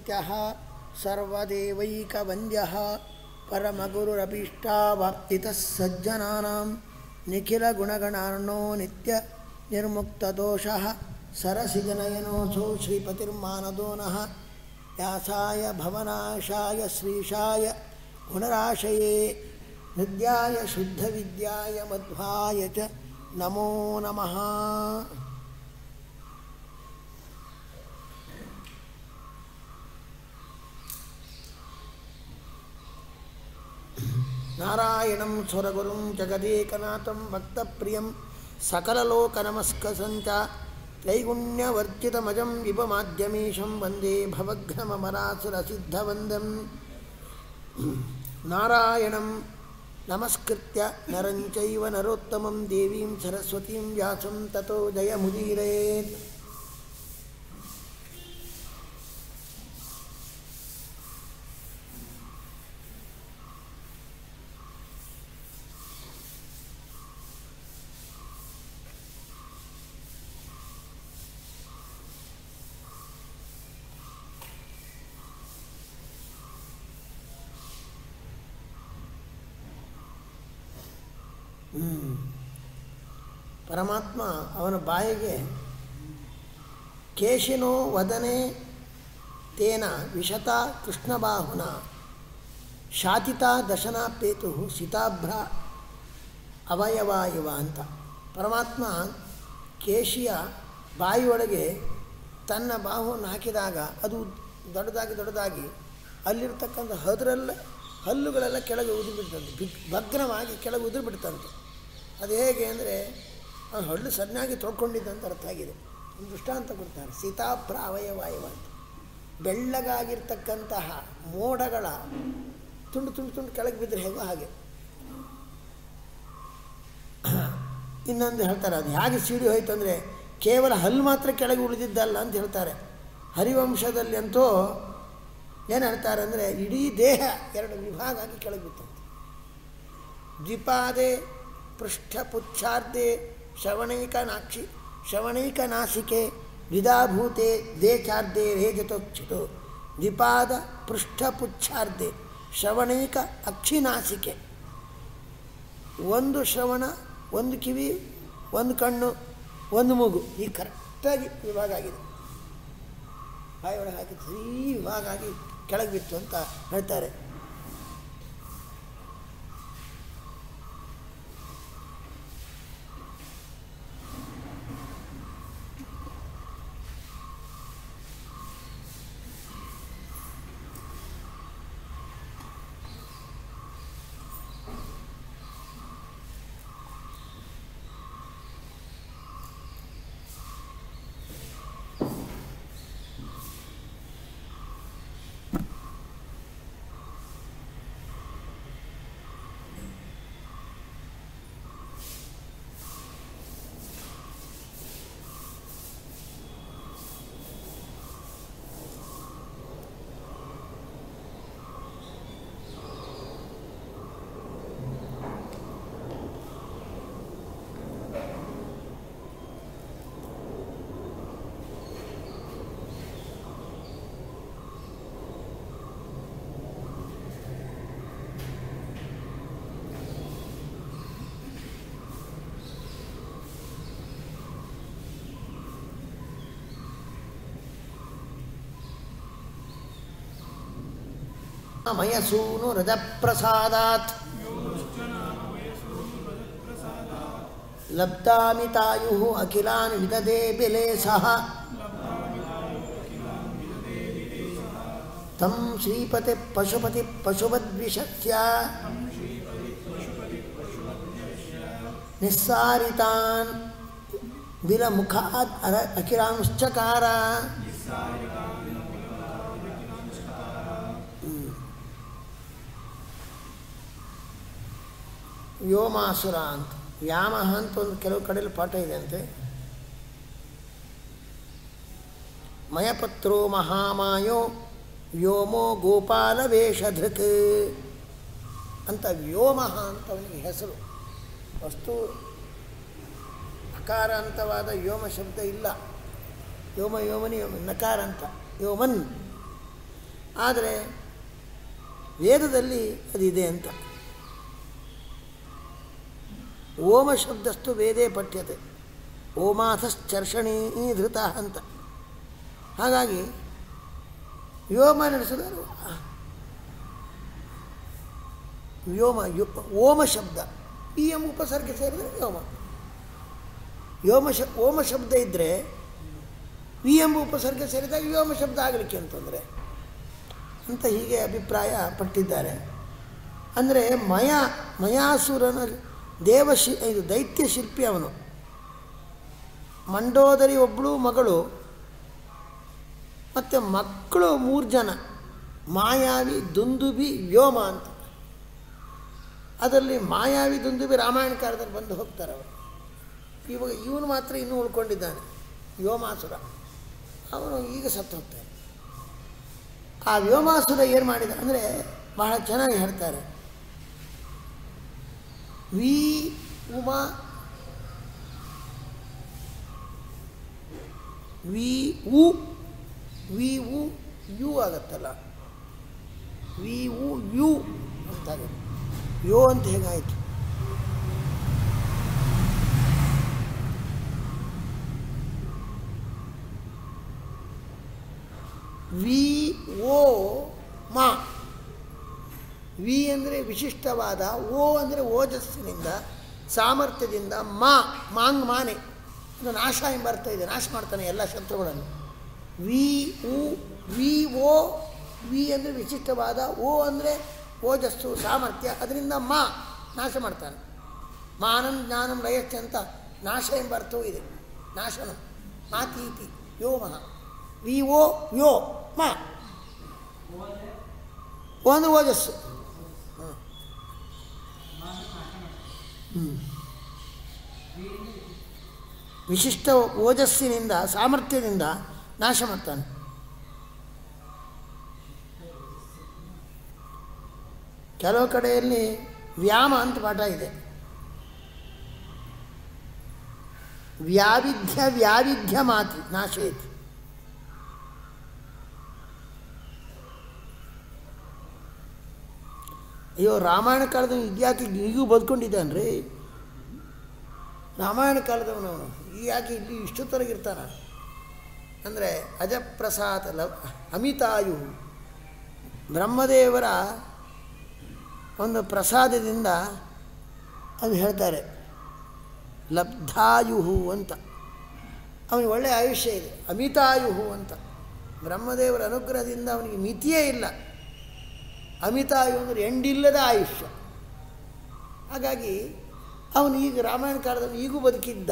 नित्यः सर्वदेवैकवन्द्यः परमगुरुरभीष्टावाप्तितः सज्जनानां निखिलगुणगणार्णो नित्यनिर्मुक्तदोषः सरसिजनयनोऽसौ श्रीपतिर्मानदो नः व्यासाय भवनाशाय श्रीशाय गुणराशये हृद्याय शुद्धविद्याय मध्वाय च नमो नमः नारायणं स्वरगुरुं जगदेकनाथं भक्तप्रियं सकललोकनमस्कसञ्च त्रैगुण्यवर्जितमजं विपमाध्यमीशं वन्दे भवघ्नममरासुरसिद्धवन्दं नारायणं नमस्कृत्य नरं चैव नरोत्तमं देवीं सरस्वतीं व्यासं ततो जयमुदीरयेत् ಪರಮಾತ್ಮ ಅವನ ಬಾಯಿಗೆ ಕೇಶಿನೋ ವದನೆ ತೇನ ವಿಶತ ಕೃಷ್ಣಬಾಹುನ ಶಾತಿತ ದಶನ ಪೇತು ಸಿತಾಭ್ರ ಅವಯವ ಇವ ಅಂತ ಪರಮಾತ್ಮ ಕೇಶಿಯ ಬಾಯಿಯೊಳಗೆ ತನ್ನ ಬಾಹುವನ್ನು ಹಾಕಿದಾಗ ಅದು ದೊಡ್ಡದಾಗಿ ದೊಡ್ಡದಾಗಿ ಅಲ್ಲಿರ್ತಕ್ಕಂಥ ಹದರೆಲ್ಲ ಹಲ್ಲುಗಳೆಲ್ಲ ಕೆಳಗೆ ಉದುರು ಬಿಡ್ತಂತೆ ಬಿಗ್ ಭಗ್ನವಾಗಿ ಕೆಳಗೆ ಉದುರು ಬಿಡ್ತಂತೆ ಅದು ಹೇಗೆ ಅಂದರೆ ಅವನು ಹಳ್ಳು ಸಣ್ಣಾಗಿ ತೊಳ್ಕೊಂಡಿದ್ದಂತ ಅರ್ಥ ಆಗಿದೆ ಒಂದು ದೃಷ್ಟಾಂತ ಕೊಡ್ತಾರೆ ಸೀತಾಪ್ರ ಅವಯವಾಯವ ಅಂತ ಬೆಳ್ಳಗಾಗಿರ್ತಕ್ಕಂತಹ ಮೋಡಗಳ ತುಂಡು ತುಂಡು ತುಂಡು ಕೆಳಗೆ ಬಿದ್ದರೆ ಹೇಗೋ ಹಾಗೆ ಇನ್ನೊಂದು ಹೇಳ್ತಾರೆ ಅದು ಹೇಗೆ ಸಿಡಿ ಹೋಯ್ತು ಅಂದರೆ ಕೇವಲ ಹಲ್ಲು ಮಾತ್ರ ಕೆಳಗೆ ಉಳಿದಿದ್ದಲ್ಲ ಅಂತ ಹೇಳ್ತಾರೆ ಹರಿವಂಶದಲ್ಲಿ ಅಂತೂ ಏನು ಹೇಳ್ತಾರೆ ಅಂದರೆ ಇಡೀ ದೇಹ ಎರಡು ವಿಭಾಗ ಆಗಿ ಕೆಳಗೆ ಬಿತ್ತಂತೆ ದ್ವಿಪಾದೆ ಪೃಷ್ಠಪುಚ್ಛಾರ್ಧೆ ಶ್ರವಣೈಕನಾಕ್ಷಿ ಶ್ರವಣೈಕನಾಸಿಕೆ ವಿಧಾಭೂತೆ ದೇಚಾರ್ಧೆ ರೇಜತೋಕ್ಷಿತು ದ್ವಿಪಾದ ಪೃಷ್ಠಪುಚ್ಛಾರ್ಧೆ ಶ್ರವಣೈಕ ಅಕ್ಷಿನಾಸಿಕೆ ಒಂದು ಶ್ರವಣ ಒಂದು ಕಿವಿ ಒಂದು ಕಣ್ಣು ಒಂದು ಮೂಗು ಈ ಕರೆಕ್ಟಾಗಿ ವಿಭಾಗ ಆಗಿದೆ ಬಾಯಿಯೊಳಗೆ ಹಾಕಿ ಸರಿ ವಿಭಾಗ ಆಗಿ ಕೆಳಗೆ ಬಿತ್ತು ಅಂತ ಹೇಳ್ತಾರೆ ಮಯಸೂನು ರಜಪ್ರಸಾದಾತ್ ಲಬ್ಧಾಮಿತಾಯು ಅಖಿಲಾನ್ ವಿದದೆ ಬೆಲೆ ಸಹ ತಂ ಶ್ರೀಪತಿ ಪಶುಪತಿ ಪಶುಪದ್ವಿಷಸ್ಯ ನಿಸ್ಸಾರಿತಾನ್ ವಿಲಮುಖಾದ್ ಅರ ಅಖಿಲಾಂಶ್ಚಕಾರ ವ್ಯೋಮಾಸುರ ಅಂತ ವ್ಯಾಮಹ ಅಂತ ಒಂದು ಕೆಲವು ಕಡೆಯಲ್ಲಿ ಪಾಠ ಇದೆ ಅಂತೆ ಮಯಪತ್ರೋ ಮಹಾಮಾಯೋ ವ್ಯೋಮೋ ಗೋಪಾಲ ವೇಷಧೃಕ್ ಅಂತ ವ್ಯೋಮಃ ಅಂತ ಅವನಿಗೆ ಹೆಸರು ವಸ್ತು ಅಕಾರಾಂತವಾದ ವ್ಯೋಮ ಶಬ್ದ ಇಲ್ಲ ವ್ಯೋಮ ವ್ಯೋಮನಿ ವ್ಯೋಮ ನಕಾರ ಅಂತ ವ್ಯೋಮನ್ ಆದರೆ ವೇದದಲ್ಲಿ ಅದಿದೆ ಅಂತ ಓಮ ಶಬ್ದಸ್ತು ವೇದೇ ಪಠ್ಯತೆ ಓಮಾಥಶ್ಚರ್ಷಣೀ ಧೃತ ಅಂತ ಹಾಗಾಗಿ ವ್ಯೋಮ ನಡೆಸಿದರು ವ್ಯೋಮ ಯು ಓಮ ಶಬ್ದ ಈ ಎಂಬ ಉಪಸರ್ಗ ಸೇರಿದರೆ ವ್ಯೋಮ ವ್ಯೋಮ ಶ ಓಮ ಶಬ್ದ ಇದ್ದರೆ ವಿ ಎಂಬ ಉಪಸರ್ಗ ಸೇರಿದಾಗ ವ್ಯೋಮ ಶಬ್ದ ಆಗಲಿಕ್ಕೆ ಅಂತಂದರೆ ಅಂತ ಹೀಗೆ ಅಭಿಪ್ರಾಯ ಪಟ್ಟಿದ್ದಾರೆ ಅಂದರೆ ಮಯ ಮಯಾಸುರನ ದೇವಶಿ ಇದು ದೈತ್ಯ ಶಿಲ್ಪಿ ಅವನು ಮಂಡೋದರಿ ಒಬ್ಬಳು ಮಗಳು ಮತ್ತು ಮಕ್ಕಳು ಮೂರು ಜನ ಮಾಯಾವಿ ದುಂದುಬಿ ವ್ಯೋಮ ಅಂತ ಅದರಲ್ಲಿ ಮಾಯಾವಿ ದುಂದುಬಿ ರಾಮಾಯಣ ಕಾಲದಲ್ಲಿ ಬಂದು ಹೋಗ್ತಾರೆ ಅವರು ಇವಾಗ ಇವನು ಮಾತ್ರ ಇನ್ನೂ ಉಳ್ಕೊಂಡಿದ್ದಾನೆ ವ್ಯೋಮಾಸುರ ಅವನು ಈಗ ಸತ್ತು ಹೋಗ್ತಾನೆ ಆ ವ್ಯೋಮಾಸುರ ಏನು ಮಾಡಿದ ಅಂದರೆ ಬಹಳ ಚೆನ್ನಾಗಿ ಹೇಳ್ತಾರೆ ವಿ ಉಮಾ ವಿ ಉ ವಿ ಉ ಯು ಆಗತ್ತಲ್ಲ ವಿ ಉ ಯು ಅಂತಾಗುತ್ತೆ ಯೋ ಅಂತ ಹೇಗಾಯಿತು ವಿ ಓ ಮಾ ವಿ ಅಂದರೆ ವಿಶಿಷ್ಟವಾದ ಓ ಅಂದರೆ ಓಜಸ್ಸಿನಿಂದ ಸಾಮರ್ಥ್ಯದಿಂದ ಮಾ ಮಾಂಗ್ ಮಾನೆ ಇದು ನಾಶ ಎಂಬ ಅರ್ಥ ಇದೆ ನಾಶ ಮಾಡ್ತಾನೆ ಎಲ್ಲ ಶತ್ರುಗಳನ್ನು ವಿ ಉ ವಿ ಓ ವಿ ಅಂದರೆ ವಿಶಿಷ್ಟವಾದ ಓ ಅಂದರೆ ಓಜಸ್ಸು ಸಾಮರ್ಥ್ಯ ಅದರಿಂದ ಮಾ ನಾಶ ಮಾಡ್ತಾನೆ ಮಾನಂ ಜ್ಞಾನಂ ಲಯಶ್ಚ ಅಂತ ನಾಶ ಎಂಬ ಅರ್ಥವೂ ಇದೆ ನಾಶನ ಮಾತೀತಿ ವ್ಯೋಮಃ ವಿ ಓ ವ್ಯೋ ಮಾ ಓ ಅಂದರೆ ಓಜಸ್ಸು ಹ್ಮ್. ಹ್ಮ್. ವಿಶಿಷ್ಟ ಓಜಸ್ಸಿನಿಂದ ಸಾಮರ್ಥ್ಯದಿಂದ ನಾಶ ಮಾಡ್ತಾನೆ ಕೆಲವು ಕಡೆಯಲ್ಲಿ ವ್ಯಾಮ ಅಂತ ಪಾಠ ಇದೆ ವ್ಯಾವಿಧ್ಯ ವ್ಯಾವಿಧ್ಯ ಮಾತಿ ನಾಶೇತಿ ಅಯ್ಯೋ ರಾಮಾಯಣ ಕಾಲದ ಇದ್ಯಾಕೆ ಈಗೂ ಬದುಕೊಂಡಿದ್ದಾನೆ ರೀ ರಾಮಾಯಣ ಕಾಲದವನವನು ಈ ಯಾಕೆ ಇಲ್ಲಿ ಇಷ್ಟೊತ್ತರಗಿರ್ತಾನ ಅಂದರೆ ಅಜಪ್ರಸಾದ ಲ ಅಮಿತಾಯು ಬ್ರಹ್ಮದೇವರ ಒಂದು ಪ್ರಸಾದದಿಂದ ಅದು ಹೇಳ್ತಾರೆ ಲಬ್ಧಾಯುಹು ಅಂತ ಅವನಿಗೆ ಒಳ್ಳೆಯ ಆಯುಷ್ಯ ಇದೆ ಅಮಿತಾಯುಹು ಅಂತ ಬ್ರಹ್ಮದೇವರ ಅನುಗ್ರಹದಿಂದ ಅವನಿಗೆ ಮಿತಿಯೇ ಇಲ್ಲ ಅಮಿತಾಯು ಅಂದರೆ ಎಂಡಿಲ್ಲದ ಆಯುಷ್ಯ ಹಾಗಾಗಿ ಅವನು ಈಗ ರಾಮಾಯಣ ಕಾಲದಲ್ಲಿ ಈಗೂ ಬದುಕಿದ್ದ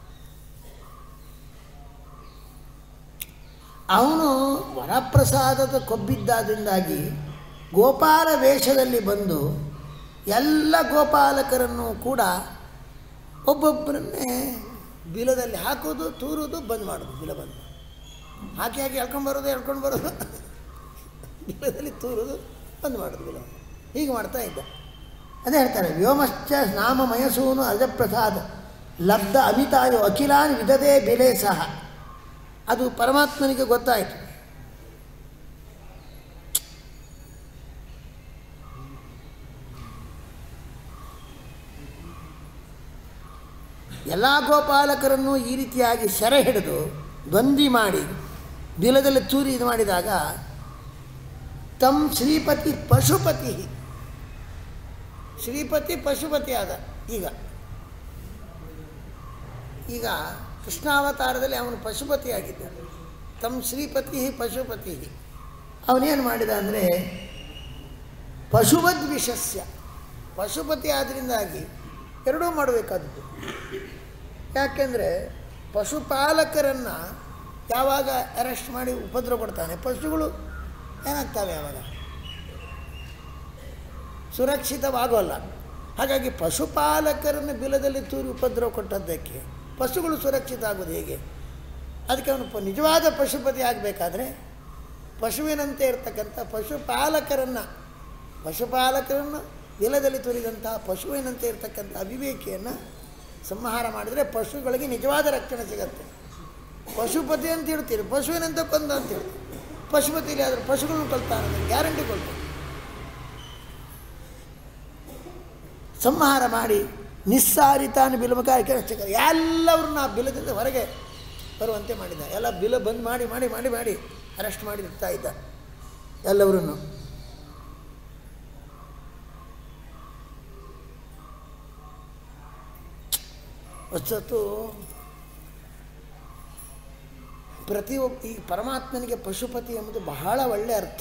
ಅವನು ವರಪ್ರಸಾದದ ಕೊಬ್ಬಿದ್ದಾದಿಂದಾಗಿ ಗೋಪಾಲ ವೇಷದಲ್ಲಿ ಬಂದು ಎಲ್ಲ ಗೋಪಾಲಕರನ್ನು ಕೂಡ ಒಬ್ಬೊಬ್ಬರನ್ನೇ ಬಿಲದಲ್ಲಿ ಹಾಕೋದು ತೂರೋದು ಬಂದ್ ಮಾಡೋದು ಬಿಲ ಬಂದು ಹಾಕಿ ಹಾಕಿ ಎಳ್ಕೊಂಡು ಬರೋದು ಎಳ್ಕೊಂಡು ಬರೋದು ಬಿಲದಲ್ಲಿ ತೂರೋದು ಬಂದ್ ಮಾಡೋದು ಬಿಲ ಹೀಗೆ ಮಾಡ್ತಾ ಇದ್ದ ಅದೇ ಹೇಳ್ತಾರೆ ವ್ಯೋಮಶ್ಚ ನಾಮ ಮಯಸೂನು ಅಜಪ್ರಸಾದ ಲಬ್ಧ ಅಮಿತಾಯು ಅಖಿಲಾನ್ ವಿಧದೇ ಬೆಲೆ ಸಹ ಅದು ಪರಮಾತ್ಮನಿಗೆ ಗೊತ್ತಾಯಿತು ಎಲ್ಲ ಗೋಪಾಲಕರನ್ನು ಈ ರೀತಿಯಾಗಿ ಸೆರೆ ಹಿಡಿದು ದ್ವಂದ್ವಿ ಮಾಡಿ ಬಿಲದಲ್ಲಿ ತೂರಿ ಇದು ಮಾಡಿದಾಗ ತಮ್ ಶ್ರೀಪತಿ ಪಶುಪತಿ ಶ್ರೀಪತಿ ಪಶುಪತಿ ಆದ ಈಗ ಈಗ ಕೃಷ್ಣಾವತಾರದಲ್ಲಿ ಅವನು ಪಶುಪತಿ ಆಗಿದ್ದ ತಮ್ಮ ಶ್ರೀಪತಿ ಪಶುಪತಿ ಅವನೇನು ಮಾಡಿದ ಅಂದರೆ ಪಶುವದ್ ವಿಷಸ್ಯ ಪಶುಪತಿ ಆದ್ದರಿಂದಾಗಿ ಎರಡೂ ಮಾಡಬೇಕಾದದ್ದು ಯಾಕೆಂದರೆ ಪಶುಪಾಲಕರನ್ನು ಯಾವಾಗ ಅರೆಸ್ಟ್ ಮಾಡಿ ಉಪದ್ರ ಕೊಡ್ತಾನೆ ಪಶುಗಳು ಏನಾಗ್ತವೆ ಆವಾಗ ಸುರಕ್ಷಿತವಾಗೋಲ್ಲ ಹಾಗಾಗಿ ಪಶುಪಾಲಕರನ್ನು ಬಿಲದಲ್ಲಿ ತೂರಿ ಉಪದ್ರವ ಕೊಟ್ಟದ್ದಕ್ಕೆ ಪಶುಗಳು ಸುರಕ್ಷಿತ ಆಗೋದು ಹೇಗೆ ಅದಕ್ಕೆ ಅವನು ಪ ನಿಜವಾದ ಪಶುಪತಿ ಆಗಬೇಕಾದ್ರೆ ಪಶುವಿನಂತೆ ಇರ್ತಕ್ಕಂಥ ಪಶುಪಾಲಕರನ್ನು ಪಶುಪಾಲಕರನ್ನು ಬಿಲದಲ್ಲಿ ತೂರಿದಂಥ ಪಶುವಿನಂತೆ ಇರ್ತಕ್ಕಂಥ ಅವಿವೇಕಿಯನ್ನು ಸಂಹಾರ ಮಾಡಿದರೆ ಪಶುಗಳಿಗೆ ನಿಜವಾದ ರಕ್ಷಣೆ ಸಿಗತ್ತೆ ಪಶುಪತಿ ಅಂತ ಹೇಳ್ತೀರಿ ಪಶುವಿನಂತ ಕೊಂದ ಅಂತ ಹೇಳ್ತೀರಿ ಪಶುಪತಿಯಲ್ಲಿ ಆದರೂ ಪಶುಗಳನ್ನು ಕೊಲ್ತಾರೆ ಗ್ಯಾರಂಟಿ ಕೊಡ್ತಾರೆ ಸಂಹಾರ ಮಾಡಿ ನಿಸ್ಸಾರಿತಾನ ಬಿಲಮುಖ ಚಕ್ರ ಎಲ್ಲವ್ರನ್ನ ಆ ಬಿಲದಿಂದ ಹೊರಗೆ ಬರುವಂತೆ ಮಾಡಿದ್ದ ಎಲ್ಲ ಬಿಲ ಬಂದ್ ಮಾಡಿ ಮಾಡಿ ಮಾಡಿ ಮಾಡಿ ಅರೆಸ್ಟ್ ಮಾಡಿ ಇಡ್ತಾ ಇದ್ದ ಎಲ್ಲವರನ್ನು ವಸ್ತುತು ಪ್ರತಿಯೊಬ್ಬ ಈ ಪರಮಾತ್ಮನಿಗೆ ಪಶುಪತಿ ಎಂಬುದು ಬಹಳ ಒಳ್ಳೆಯ ಅರ್ಥ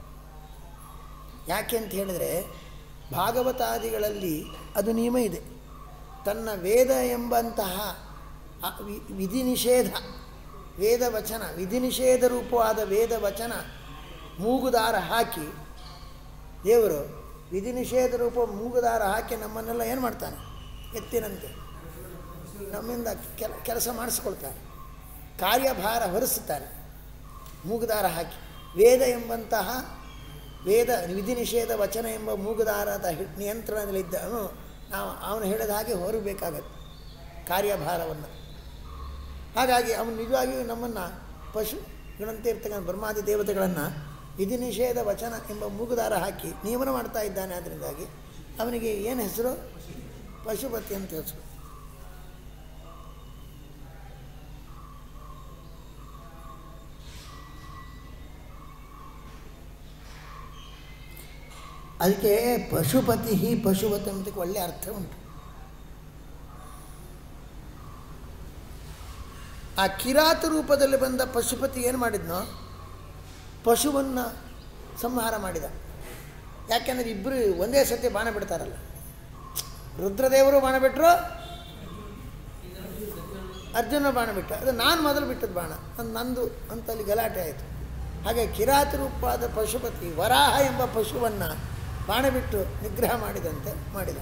ಯಾಕೆ ಅಂತ ಹೇಳಿದ್ರೆ ಭಾಗವತಾದಿಗಳಲ್ಲಿ ಅದು ನಿಯಮ ಇದೆ ತನ್ನ ವೇದ ಎಂಬಂತಹ ಆ ವಿ- ವಿಧಿ ನಿಷೇಧ ವೇದ ವಚನ ವಿಧಿ ನಿಷೇಧ ರೂಪವಾದ ವೇದ ವಚನ ಮೂಗುದಾರ ಹಾಕಿ ದೇವರು ವಿಧಿ ನಿಷೇಧ ರೂಪ ಮೂಗುದಾರ ಹಾಕಿ ನಮ್ಮನ್ನೆಲ್ಲ ಏನು ಮಾಡ್ತಾನೆ ಎತ್ತಿನಂತೆ ನಮ್ಮಿಂದ ಕೆಲ ಕೆಲಸ ಮಾಡಿಸ್ಕೊಳ್ತಾನೆ ಕಾರ್ಯಭಾರ ಹೊರಿಸುತ್ತಾನೆ ಮೂಗುದಾರ ಹಾಕಿ ವೇದ ಎಂಬಂತಹ ವೇದ ವಿಧಿ ನಿಷೇಧ ವಚನ ಎಂಬ ಮೂಗುದಾರದ ಹಿ- ನಿಯಂತ್ರಣದಲ್ಲಿದ್ದವನು ನಾವು ಅವನು ಹೇಳಿದ ಹಾಗೆ ಹೊರಬೇಕಾಗತ್ತೆ ಕಾರ್ಯಭಾರವನ್ನು ಹಾಗಾಗಿ ಅವನು ನಿಜವಾಗಿಯೂ ನಮ್ಮನ್ನು ಪಶು ಗಳಂತೆ ಇರ್ತಕ್ಕಂಥ ಬ್ರಹ್ಮಾದಿ ದೇವತೆಗಳನ್ನು ವಿಧಿ ನಿಷೇಧ ವಚನ ಎಂಬ ಮೂಗುದಾರ ಹಾಕಿ ನಿಯಮನ ಮಾಡ್ತಾ ಇದ್ದಾನೆ ಅದರಿಂದಾಗಿ ಅವನಿಗೆ ಏನು ಹೆಸರು ಪಶುಪತಿ ಅಂತ ಹೆಸರು ಅದಕ್ಕೆ ಪಶುಪತಿ ಪಶುಪತಿ ಎಂಬುದಕ್ಕೆ ಒಳ್ಳೆಯ ಅರ್ಥ ಉಂಟು ಆ ಕಿರಾತ ರೂಪದಲ್ಲಿ ಬಂದ ಪಶುಪತಿ ಏನು ಮಾಡಿದ್ನೋ ಪಶುವನ್ನು ಸಂಹಾರ ಮಾಡಿದ ಯಾಕೆಂದರೆ ಇಬ್ಬರು ಒಂದೇ ಸತಿ ಬಾಣ ಬಿಡ್ತಾರಲ್ಲ ರುದ್ರದೇವರು ಬಾಣ ಬಿಟ್ಟರು ಅರ್ಜುನ ಬಾಣ ಬಿಟ್ಟ ಅದು ನಾನು ಮೊದಲು ಬಿಟ್ಟದ್ದು ಬಾಣ ಅದು ನಂದು ಅಂತ ಅಲ್ಲಿ ಗಲಾಟೆ ಆಯಿತು ಹಾಗೆ ಕಿರಾತ ರೂಪವಾದ ಪಶುಪತಿ ವರಾಹ ಎಂಬ ಪಶುವನ್ನು ಬಾಣ ಬಿಟ್ಟು ನಿಗ್ರಹ ಮಾಡಿದಂತೆ ಮಾಡಿದ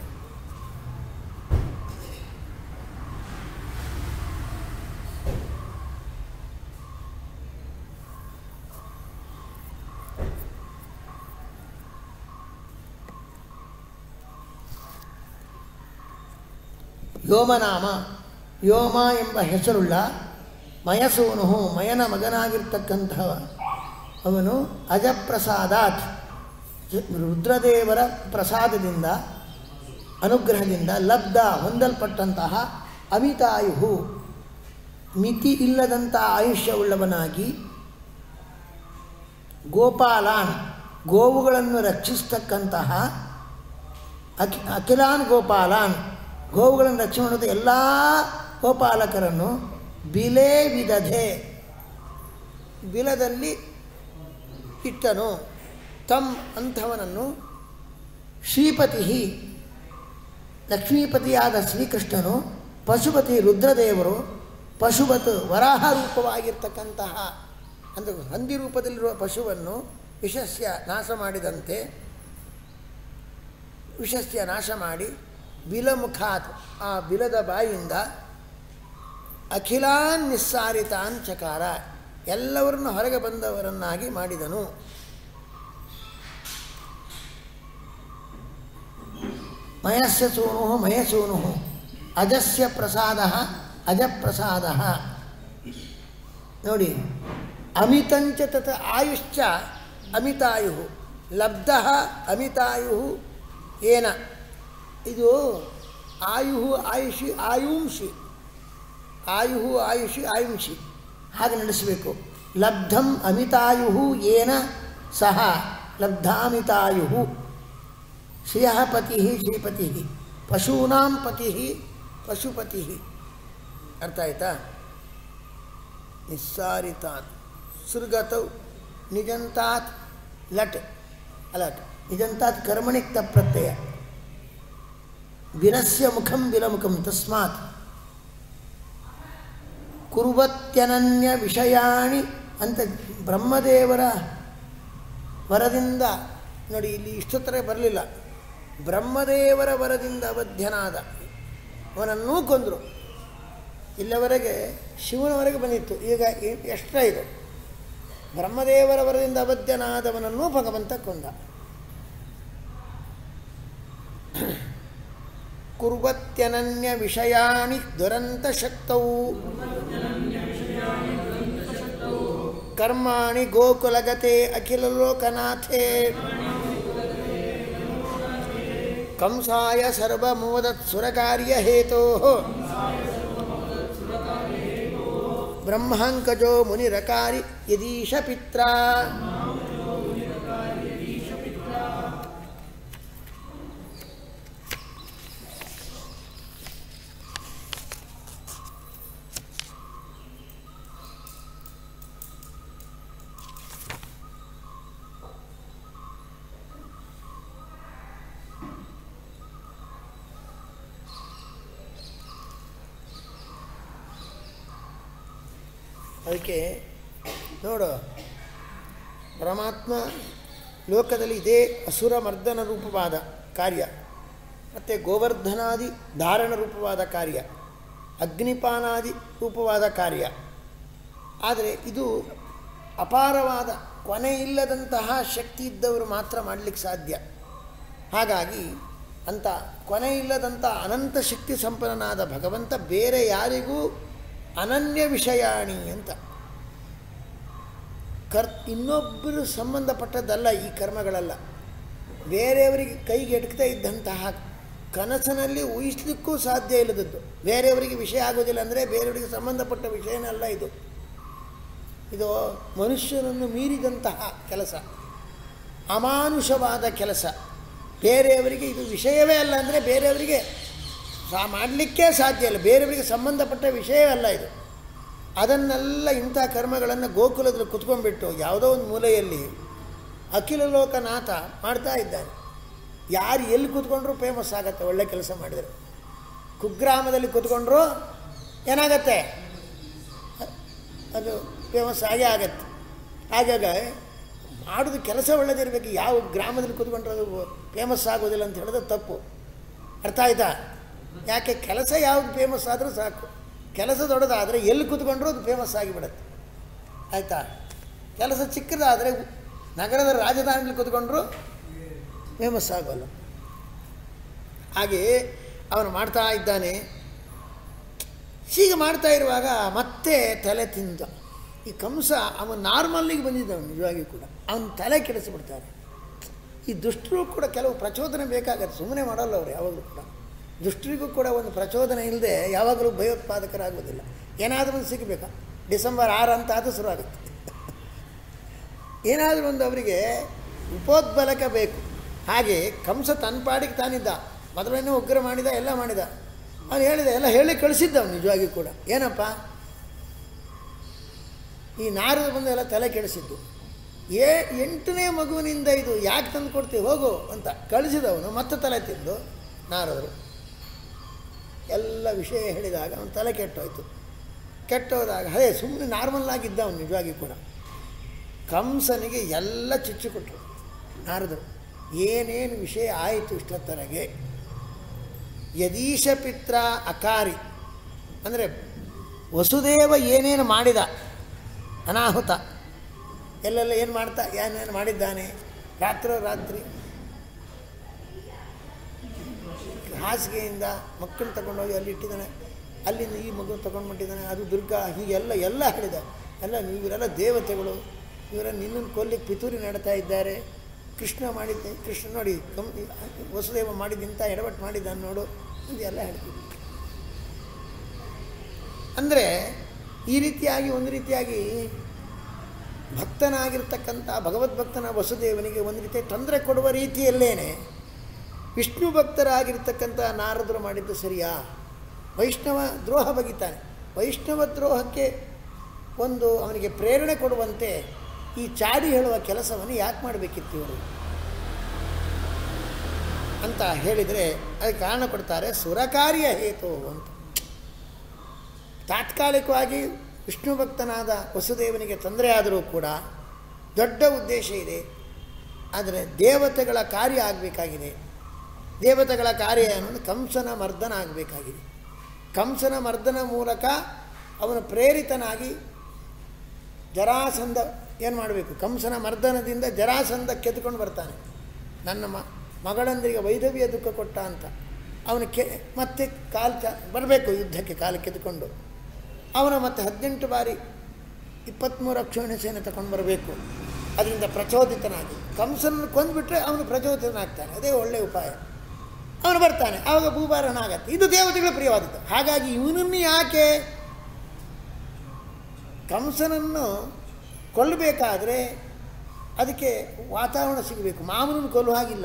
ಯೋಮನಾಮ ಯೋಮ ಎಂಬ ಹೆಸರುಳ್ಳ ಮಯಸೂನು ಮಯನ ಮಗನಾಗಿರ್ತಕ್ಕಂತಹ ಅವನು ಅಜಪ್ರಸಾದಾತ್ ರುದ್ರದೇವರ ಪ್ರಸಾದದಿಂದ ಅನುಗ್ರಹದಿಂದ ಲಬ್ಧ ಹೊಂದಲ್ಪಟ್ಟಂತಹ ಅಮಿತಾಯು ಮಿತಿ ಇಲ್ಲದಂಥ ಆಯುಷ್ಯವುಳ್ಳವನಾಗಿ ಗೋಪಾಲಾನ್ ಗೋವುಗಳನ್ನು ರಕ್ಷಿಸ್ತಕ್ಕಂತಹ ಅಖಿ ಅಖಿಲಾನ್ ಗೋಪಾಲಾನ್ ಗೋವುಗಳನ್ನು ರಕ್ಷಣೆ ಮಾಡೋದು ಎಲ್ಲ ಗೋಪಾಲಕರನ್ನು ಬಿಲೆ ವಿದಧೆ ಬಿಲದಲ್ಲಿ ಇಟ್ಟನು ತಮ್ ಅಂಥವನನ್ನು ಶ್ರೀಪತಿ ಲಕ್ಷ್ಮೀಪತಿಯಾದ ಶ್ರೀಕೃಷ್ಣನು ಪಶುಪತಿ ರುದ್ರದೇವರು ಪಶುಪತ್ ವರಾಹ ರೂಪವಾಗಿರ್ತಕ್ಕಂತಹ ಅಂದರೆ ಹಂದಿ ರೂಪದಲ್ಲಿರುವ ಪಶುವನ್ನು ವಿಷಸ್ಯ ನಾಶ ಮಾಡಿದಂತೆ ವಿಷಸ್ಯ ನಾಶ ಮಾಡಿ ಬಿಲಮುಖಾತ್ ಆ ಬಿಲದ ಬಾಯಿಂದ ಅಖಿಲಾನ್ ನಿಸ್ಸಾರಿತಾನ್ ಚಕಾರ ಎಲ್ಲವರನ್ನು ಹೊರಗೆ ಬಂದವರನ್ನಾಗಿ ಮಾಡಿದನು ಮಯಸ್ಯ ಸೂನು ಮಯಸೂನು ಅಜಸ್ಯ ಪ್ರಸಾದ ಅಜಪ್ರಸಾದ ನೋಡಿ ಅಮಿತಂಚ ತತ್ ಆಯುಶ್ಚ ಅಮಿತಾಯು ಲಬ್ಧ ಅಮಿತಾಯು ಏನ ಇದು ಆಯು ಆಯುಷಿ ಆಯುಂಷಿ ಆಯು ಆಯುಷಿ ಆಯುಂಷಿ ಹಾಗೆ ನಡೆಸಬೇಕು ಲಬ್ಧಂ ಅಮಿತಾಯು ಏನ ಸಹ ಲಬ್ಧಾಮಿತಾಯು ಶ್ರಿಯ ಪತಿ ಶ್ರೀಪತಿ ಪಶೂನಾಂ ಪತಿ ಪಶುಪತಿ ಅರ್ಥ ಆಯ್ತಾ ನಿಸ್ಸಾರಿತಾನ್ ಸುರ್ಗತೌ ನಿಜಂತಾತ್ ಲಟ್ ಅಲಟ್ ನಿಜಂತಾತ್ ಕರ್ಮಣಿಕ್ತ ಪ್ರತ್ಯಯ ವಿನಸ್ಯ ಮುಖಂ ವಿಲಮುಖಂ ತಸ್ಮಾತ್ ಕುರುವತ್ಯನನ್ಯ ವಿಷಯಾಣಿ ಅಂತ ಬ್ರಹ್ಮದೇವರ ವರದಿಂದ ನೋಡಿ ಇಲ್ಲಿ ಇಷ್ಟೊತ್ತರ ಬರಲಿಲ್ಲ ಬ್ರಹ್ಮದೇವರ ವರದಿಂದ ಅವಧ್ಯನಾದ ಅವನನ್ನೂ ಕೊಂದರು ಇಲ್ಲವರೆಗೆ ಶಿವನವರೆಗೆ ಬಂದಿತ್ತು ಈಗ ಎ- ಎಷ್ಟರ ಇದು ಬ್ರಹ್ಮದೇವರ ವರದಿಂದ ಅವಧ್ಯನಾದವನನ್ನೂ ಭಗವಂತ ಕೊಂದ ಕುರ್ವತ್ಯನನ್ಯ ವಿಷಯಾಣಿ ದುರಂತ ಶಕ್ತವು ಕರ್ಮಾಣಿ ಗೋಕುಲಗತೆ ಅಖಿಲ ಲೋಕನಾಥೇ ಕಂಸಾಯ ಸರ್ವಮೋದತ್ ಸುರಕಾರ್ಯ ಹೇತೋ ಬ್ರಹ್ಮಂಕಜೋ ಮುನಿರಕಾರಿ ಯದೀಶ ಪಿತ್ರ ಅದಕ್ಕೆ ನೋಡು ಪರಮಾತ್ಮ ಲೋಕದಲ್ಲಿ ಇದೇ ಅಸುರ ಮರ್ದನ ರೂಪವಾದ ಕಾರ್ಯ ಮತ್ತು ಗೋವರ್ಧನಾದಿ ಧಾರಣ ರೂಪವಾದ ಕಾರ್ಯ ಅಗ್ನಿಪಾನಾದಿ ರೂಪವಾದ ಕಾರ್ಯ ಆದರೆ ಇದು ಅಪಾರವಾದ ಕೊನೆ ಇಲ್ಲದಂತಹ ಶಕ್ತಿ ಇದ್ದವರು ಮಾತ್ರ ಮಾಡಲಿಕ್ಕೆ ಸಾಧ್ಯ ಹಾಗಾಗಿ ಅಂಥ ಕೊನೆ ಇಲ್ಲದಂಥ ಅನಂತ ಶಕ್ತಿ ಸಂಪನ್ನನಾದ ಭಗವಂತ ಬೇರೆ ಯಾರಿಗೂ ಅನನ್ಯ ವಿಷಯಾಣಿ ಅಂತ ಕರ್ ಇನ್ನೊಬ್ಬರು ಸಂಬಂಧಪಟ್ಟದ್ದಲ್ಲ ಈ ಕರ್ಮಗಳೆಲ್ಲ ಬೇರೆಯವರಿಗೆ ಕೈಗೆ ಎಟಕ್ತಾ ಇದ್ದಂತಹ ಕನಸಿನಲ್ಲಿ ಊಹಿಸ್ಲಿಕ್ಕೂ ಸಾಧ್ಯ ಇಲ್ಲದದ್ದು ಬೇರೆಯವರಿಗೆ ವಿಷಯ ಆಗೋದಿಲ್ಲ ಅಂದರೆ ಬೇರೆಯವರಿಗೆ ಸಂಬಂಧಪಟ್ಟ ವಿಷಯನಲ್ಲ ಇದು ಇದು ಮನುಷ್ಯನನ್ನು ಮೀರಿದಂತಹ ಕೆಲಸ ಅಮಾನುಷವಾದ ಕೆಲಸ ಬೇರೆಯವರಿಗೆ ಇದು ವಿಷಯವೇ ಅಲ್ಲ ಅಂದರೆ ಬೇರೆಯವರಿಗೆ ಸಾ ಮಾಡಲಿಕ್ಕೇ ಸಾಧ್ಯ ಇಲ್ಲ ಬೇರೆಯವರಿಗೆ ಸಂಬಂಧಪಟ್ಟ ವಿಷಯವೇ ಅಲ್ಲ ಇದು ಅದನ್ನೆಲ್ಲ ಇಂಥ ಕರ್ಮಗಳನ್ನು ಗೋಕುಲದಲ್ಲಿ ಕುತ್ಕೊಂಡ್ಬಿಟ್ಟು ಯಾವುದೋ ಒಂದು ಮೂಲೆಯಲ್ಲಿ ಅಖಿಲ ಲೋಕನಾಥ ಮಾಡ್ತಾ ಇದ್ದಾನೆ ಯಾರು ಎಲ್ಲಿ ಕೂತ್ಕೊಂಡ್ರೂ ಫೇಮಸ್ ಆಗತ್ತೆ ಒಳ್ಳೆ ಕೆಲಸ ಮಾಡಿದರೆ ಕುಗ್ರಾಮದಲ್ಲಿ ಕೂತ್ಕೊಂಡ್ರು ಏನಾಗತ್ತೆ ಅದು ಫೇಮಸ್ ಆಗೇ ಆಗತ್ತೆ ಹಾಗಾಗ ಮಾಡೋದು ಕೆಲಸ ಒಳ್ಳೆದಿರಬೇಕು ಯಾವ ಗ್ರಾಮದಲ್ಲಿ ಕೂತ್ಕೊಂಡ್ರೆ ಅದು ಫೇಮಸ್ ಆಗೋದಿಲ್ಲ ಅಂತ ಹೇಳಿದ್ರೆ ತಪ್ಪು ಅರ್ಥ ಆಯ್ತಾ ಯಾಕೆ ಕೆಲಸ ಯಾವುದು ಫೇಮಸ್ ಆದರೂ ಸಾಕು ಕೆಲಸ ದೊಡ್ಡದಾದರೆ ಎಲ್ಲಿ ಕೂತ್ಕೊಂಡ್ರೂ ಅದು ಫೇಮಸ್ ಆಗಿಬಿಡುತ್ತೆ ಆಯಿತಾ ಕೆಲಸ ಚಿಕ್ಕದಾದರೆ ನಗರದ ರಾಜಧಾನಿಯಲ್ಲಿ ಕೂತ್ಕೊಂಡ್ರು ಫೇಮಸ್ ಆಗೋಲ್ಲ ಹಾಗೆಯೇ ಅವನು ಮಾಡ್ತಾ ಇದ್ದಾನೆ ಹೀಗೆ ಮಾಡ್ತಾ ಇರುವಾಗ ಮತ್ತೆ ತಲೆ ತಿಂದ ಈ ಕಂಸ ಅವನು ನಾರ್ಮಲ್ಲಿಗೆ ಬಂದಿದ್ದವನು ನಿಜವಾಗಿ ಕೂಡ ಅವನ ತಲೆ ಕೆಡಿಸಿಬಿಡ್ತಾರೆ ಈ ದುಷ್ಟರು ಕೂಡ ಕೆಲವು ಪ್ರಚೋದನೆ ಬೇಕಾಗತ್ತೆ ಸುಮ್ಮನೆ ಮಾಡಲ್ಲ ಅವರು ಯಾವಾಗಲೂ ಕೂಡ ದುಷ್ಟರಿಗೂ ಕೂಡ ಒಂದು ಪ್ರಚೋದನೆ ಇಲ್ಲದೆ ಯಾವಾಗಲೂ ಭಯೋತ್ಪಾದಕರಾಗೋದಿಲ್ಲ ಏನಾದರೂ ಒಂದು ಸಿಗಬೇಕಾ ಡಿಸೆಂಬರ್ ಆರು ಅಂತ ಅದು ಶುರು ಆಗುತ್ತೆ ಏನಾದರೂ ಒಂದು ಅವರಿಗೆ ಉಪೋದ್ಬಲಕ ಬೇಕು ಹಾಗೆ ಕಂಸ ತನ್ನ ಪಾಡಿಗೆ ತಾನಿದ್ದ ಮೊದಲನೇ ಉಗ್ರ ಮಾಡಿದ ಎಲ್ಲ ಮಾಡಿದ ಅವನು ಹೇಳಿದ ಎಲ್ಲ ಹೇಳಿ ಕಳಿಸಿದ್ದ ಅವನು ನಿಜವಾಗಿ ಕೂಡ ಏನಪ್ಪ ಈ ನಾರದ ಬಂದು ಎಲ್ಲ ತಲೆ ಕೆಡಿಸಿದ್ದು ಏ ಎಂಟನೇ ಮಗುವಿನಿಂದ ಇದು ಯಾಕೆ ತಂದು ಕೊಡ್ತೀವಿ ಹೋಗು ಅಂತ ಕಳಿಸಿದವನು ಮತ್ತೆ ತಲೆ ತಿಂದು ನಾರದರು ಎಲ್ಲ ವಿಷಯ ಹೇಳಿದಾಗ ಅವನ ತಲೆ ಕೆಟ್ಟೋಯ್ತು ಕೆಟ್ಟೋದಾಗ ಅದೇ ಸುಮ್ಮನೆ ನಾರ್ಮಲ್ ಆಗಿದ್ದ ಅವನು ನಿಜವಾಗಿ ಕೂಡ ಕಂಸನಿಗೆ ಎಲ್ಲ ಚುಚ್ಚಿಕೊಟ್ರು ನಾರದರು ಏನೇನು ವಿಷಯ ಆಯಿತು ಇಷ್ಟೊತ್ತರೆಗೆ ಯದೀಶ ಪಿತ್ರ ಅಕಾರಿ ಅಂದರೆ ವಸುದೇವ ಏನೇನು ಮಾಡಿದ ಅನಾಹುತ ಎಲ್ಲೆಲ್ಲ ಏನು ಮಾಡ್ತಾ ಏನೇನು ಮಾಡಿದ್ದಾನೆ ರಾತ್ರೋ ರಾತ್ರಿ ಹಾಸಿಗೆಯಿಂದ ಮಕ್ಕಳು ತಗೊಂಡೋಗಿ ಅಲ್ಲಿ ಇಟ್ಟಿದ್ದಾನೆ ಅಲ್ಲಿಂದ ಈ ಮಗು ತೊಗೊಂಡ್ಬಿಟ್ಟಿದ್ದಾನೆ ಅದು ದುರ್ಗಾ ಹೀಗೆಲ್ಲ ಎಲ್ಲ ಹೇಳಿದ ಎಲ್ಲ ಇವರೆಲ್ಲ ದೇವತೆಗಳು ಇವರ ನಿನ್ನನ್ನು ಕೊಲ್ಲಿಕ್ಕೆ ಪಿತೂರಿ ನಡ್ತಾ ಇದ್ದಾರೆ ಕೃಷ್ಣ ಮಾಡಿದ್ದೆ ಕೃಷ್ಣ ನೋಡಿ ಕಮ್ ವಸುದೇವ ಮಾಡಿದ್ದಿಂತ ಎಡವಟ್ಟು ಮಾಡಿದ್ದಾನೆ ನೋಡು ಇದೆಲ್ಲ ಹೇಳ್ತೀವಿ ಅಂದರೆ ಈ ರೀತಿಯಾಗಿ ಒಂದು ರೀತಿಯಾಗಿ ಭಕ್ತನಾಗಿರ್ತಕ್ಕಂಥ ಭಗವದ್ಭಕ್ತನ ವಸುದೇವನಿಗೆ ಒಂದು ರೀತಿಯ ತೊಂದರೆ ಕೊಡುವ ರೀತಿಯಲ್ಲೇನೆ ವಿಷ್ಣು ಭಕ್ತರಾಗಿರ್ತಕ್ಕಂಥ ನಾರದರು ಮಾಡಿದ್ದು ಸರಿಯಾ ವೈಷ್ಣವ ದ್ರೋಹ ಬಗಿತಾನೆ ವೈಷ್ಣವ ದ್ರೋಹಕ್ಕೆ ಒಂದು ಅವನಿಗೆ ಪ್ರೇರಣೆ ಕೊಡುವಂತೆ ಈ ಚಾಡಿ ಹೇಳುವ ಕೆಲಸವನ್ನು ಯಾಕೆ ಮಾಡಬೇಕಿತ್ತು ಇವರು ಅಂತ ಹೇಳಿದರೆ ಅದಕ್ಕೆ ಕಾರಣ ಕೊಡ್ತಾರೆ ಸುರಕಾರ್ಯ ಹೇತು ಅಂತ ತಾತ್ಕಾಲಿಕವಾಗಿ ವಿಷ್ಣು ಭಕ್ತನಾದ ವಸುದೇವನಿಗೆ ತೊಂದರೆ ಆದರೂ ಕೂಡ ದೊಡ್ಡ ಉದ್ದೇಶ ಇದೆ ಆದರೆ ದೇವತೆಗಳ ಕಾರ್ಯ ಆಗಬೇಕಾಗಿದೆ ದೇವತೆಗಳ ಕಾರ್ಯ ಅನ್ನೋದು ಕಂಸನ ಮರ್ದನ ಆಗಬೇಕಾಗಿದೆ ಕಂಸನ ಮರ್ದನ ಮೂಲಕ ಅವನು ಪ್ರೇರಿತನಾಗಿ ಜರಾಸಂಧ ಏನು ಮಾಡಬೇಕು ಕಂಸನ ಮರ್ದನದಿಂದ ಜರಾಸಂಧ ಕೆತ್ಕೊಂಡು ಬರ್ತಾನೆ ನನ್ನ ಮ ಮಗಳಂದ್ರಿಗೆ ವೈಧವ್ಯ ದುಃಖ ಕೊಟ್ಟ ಅಂತ ಅವನು ಕೆ ಮತ್ತೆ ಕಾಲು ಚ ಬರಬೇಕು ಯುದ್ಧಕ್ಕೆ ಕಾಲು ಕೆತ್ಕೊಂಡು ಅವನ ಮತ್ತೆ ಹದಿನೆಂಟು ಬಾರಿ ಇಪ್ಪತ್ತ್ಮೂರು ಅಕ್ಷೋಹಿಣಿ ಸೇನೆ ತಗೊಂಡು ಬರಬೇಕು ಅದರಿಂದ ಪ್ರಚೋದಿತನಾಗಿ ಕಂಸನನ್ನು ಕೊಂದುಬಿಟ್ರೆ ಅವನು ಪ್ರಚೋದಿತನಾಗ್ತಾನೆ ಅದೇ ಒಳ್ಳೆಯ ಉಪಾಯ ಅವನು ಬರ್ತಾನೆ ಆವಾಗ ಭೂಭಾರಣ ಆಗತ್ತೆ ಇದು ದೇವತೆಗಳ ಪ್ರಿಯವಾದದ್ದು ಹಾಗಾಗಿ ಇವನನ್ನು ಯಾಕೆ ಕಂಸನನ್ನು ಕೊಲ್ಲಬೇಕಾದ್ರೆ ಅದಕ್ಕೆ ವಾತಾವರಣ ಸಿಗಬೇಕು ಮಾವನನ್ನು ಕೊಲ್ಲುವ ಹಾಗಿಲ್ಲ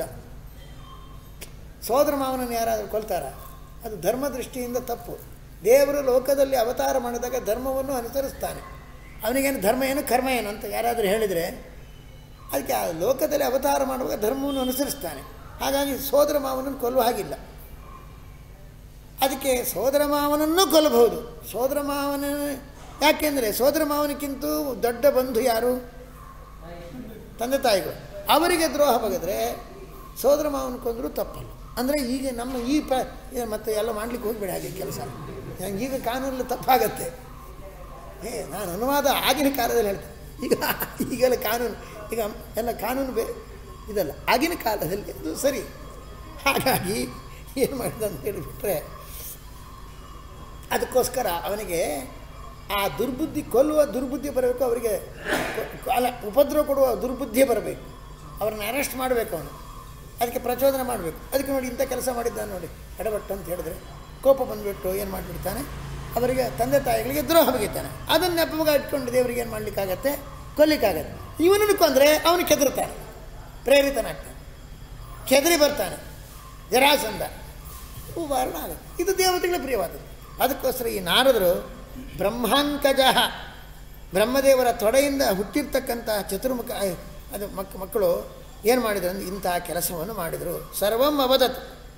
ಸೋದರ ಮಾವನನ್ನು ಯಾರಾದರೂ ಕೊಲ್ತಾರ ಅದು ಧರ್ಮ ದೃಷ್ಟಿಯಿಂದ ತಪ್ಪು ದೇವರು ಲೋಕದಲ್ಲಿ ಅವತಾರ ಮಾಡಿದಾಗ ಧರ್ಮವನ್ನು ಅನುಸರಿಸ್ತಾನೆ ಅವನಿಗೇನು ಧರ್ಮ ಏನು ಕರ್ಮ ಏನು ಅಂತ ಯಾರಾದರೂ ಹೇಳಿದರೆ ಅದಕ್ಕೆ ಆ ಲೋಕದಲ್ಲಿ ಅವತಾರ ಮಾಡುವಾಗ ಧರ್ಮವನ್ನು ಅನುಸರಿಸ್ತಾನೆ ಹಾಗಾಗಿ ಸೋದರ ಮಾವನನ್ನು ಕೊಲ್ಲುವ ಹಾಗಿಲ್ಲ ಅದಕ್ಕೆ ಸೋದರ ಮಾವನನ್ನು ಕೊಲ್ಲಬಹುದು ಸೋದರ ಮಾವನ ಯಾಕೆಂದರೆ ಸೋದರ ಮಾವನಕ್ಕಿಂತ ದೊಡ್ಡ ಬಂಧು ಯಾರು ತಂದೆ ತಾಯಿಗಳು ಅವರಿಗೆ ದ್ರೋಹ ಬಗೆದ್ರೆ ಸೋದರ ಮಾವನ ಕೊಂದರೂ ತಪ್ಪಲ್ಲ ಅಂದರೆ ಈಗ ನಮ್ಮ ಈ ಪ ಇದು ಮತ್ತೆ ಎಲ್ಲ ಮಾಡಲಿಕ್ಕೆ ಹೋಗ್ಬೇಡಿ ಹಾಗೆ ಕೆಲಸ ನಂಗೆ ಈಗ ಕಾನೂನಲ್ಲಿ ತಪ್ಪಾಗತ್ತೆ ಏ ನಾನು ಅನುವಾದ ಆಗಿನ ಕಾಲದಲ್ಲಿ ಹೇಳ್ತೇನೆ ಈಗ ಈಗೆಲ್ಲ ಕಾನೂನು ಈಗ ಎಲ್ಲ ಕಾನೂನು ಬೇ ಇದಲ್ಲ ಆಗಿನ ಕಾಲದಲ್ಲಿ ಅದು ಸರಿ ಹಾಗಾಗಿ ಏನು ಮಾಡಿದ ಅಂತ ಹೇಳಿಬಿಟ್ರೆ ಅದಕ್ಕೋಸ್ಕರ ಅವನಿಗೆ ಆ ದುರ್ಬುದ್ಧಿ ಕೊಲ್ಲುವ ದುರ್ಬುದ್ಧಿ ಬರಬೇಕು ಅವರಿಗೆ ಕೊ- ಅಲ್ಲ ಉಪದ್ರವ ಕೊಡುವ ದುರ್ಬುದ್ಧಿ ಬರಬೇಕು ಅವ್ರನ್ನ ಅರೆಸ್ಟ್ ಮಾಡಬೇಕು ಅವನು ಅದಕ್ಕೆ ಪ್ರಚೋದನೆ ಮಾಡಬೇಕು ಅದಕ್ಕೆ ನೋಡಿ ಇಂಥ ಕೆಲಸ ಮಾಡಿದ್ದಾನೆ ನೋಡಿ ಎಡಬಟ್ಟು ಅಂತ ಹೇಳಿದ್ರೆ ಕೋಪ ಬಂದುಬಿಟ್ಟು ಏನು ಮಾಡಿಬಿಡ್ತಾನೆ ಅವರಿಗೆ ತಂದೆ ತಾಯಿಗಳಿಗೆ ದ್ರೋಹ ಬಗೆತಾನೆ ಅದನ್ನು ನೆಪವಾಗ ಇಟ್ಕೊಂಡು ದೇವರಿಗೆ ಏನು ಮಾಡಲಿಕ್ಕಾಗತ್ತೆ ಕೊಲ್ಲಿಕ್ಕಾಗತ್ತೆ ಇವನನ್ನು ಕೊಂದರೆ ಅವನು ಕೆದರ್ತಾನೆ ಪ್ರೇರಿತನಾಗ್ತಾನೆ ಕೆದರಿ ಬರ್ತಾನೆ ಜರಾಸಂಧ ಉದಾಹರಣೆ ಆಗುತ್ತೆ ಇದು ದೇವತೆಗಳ ಪ್ರಿಯವಾದದ್ದು ಅದಕ್ಕೋಸ್ಕರ ಈ ನಾರದರು ಬ್ರಹ್ಮಾಂಕಜ ಬ್ರಹ್ಮದೇವರ ತೊಡೆಯಿಂದ ಹುಟ್ಟಿರ್ತಕ್ಕಂಥ ಚತುರ್ಮುಖ ಅದು ಮಕ್ ಮಕ್ಕಳು ಏನು ಮಾಡಿದ್ರು ಅಂದ್ರೆ ಇಂತಹ ಕೆಲಸವನ್ನು ಮಾಡಿದರು ಸರ್ವಂ ಅವದತ್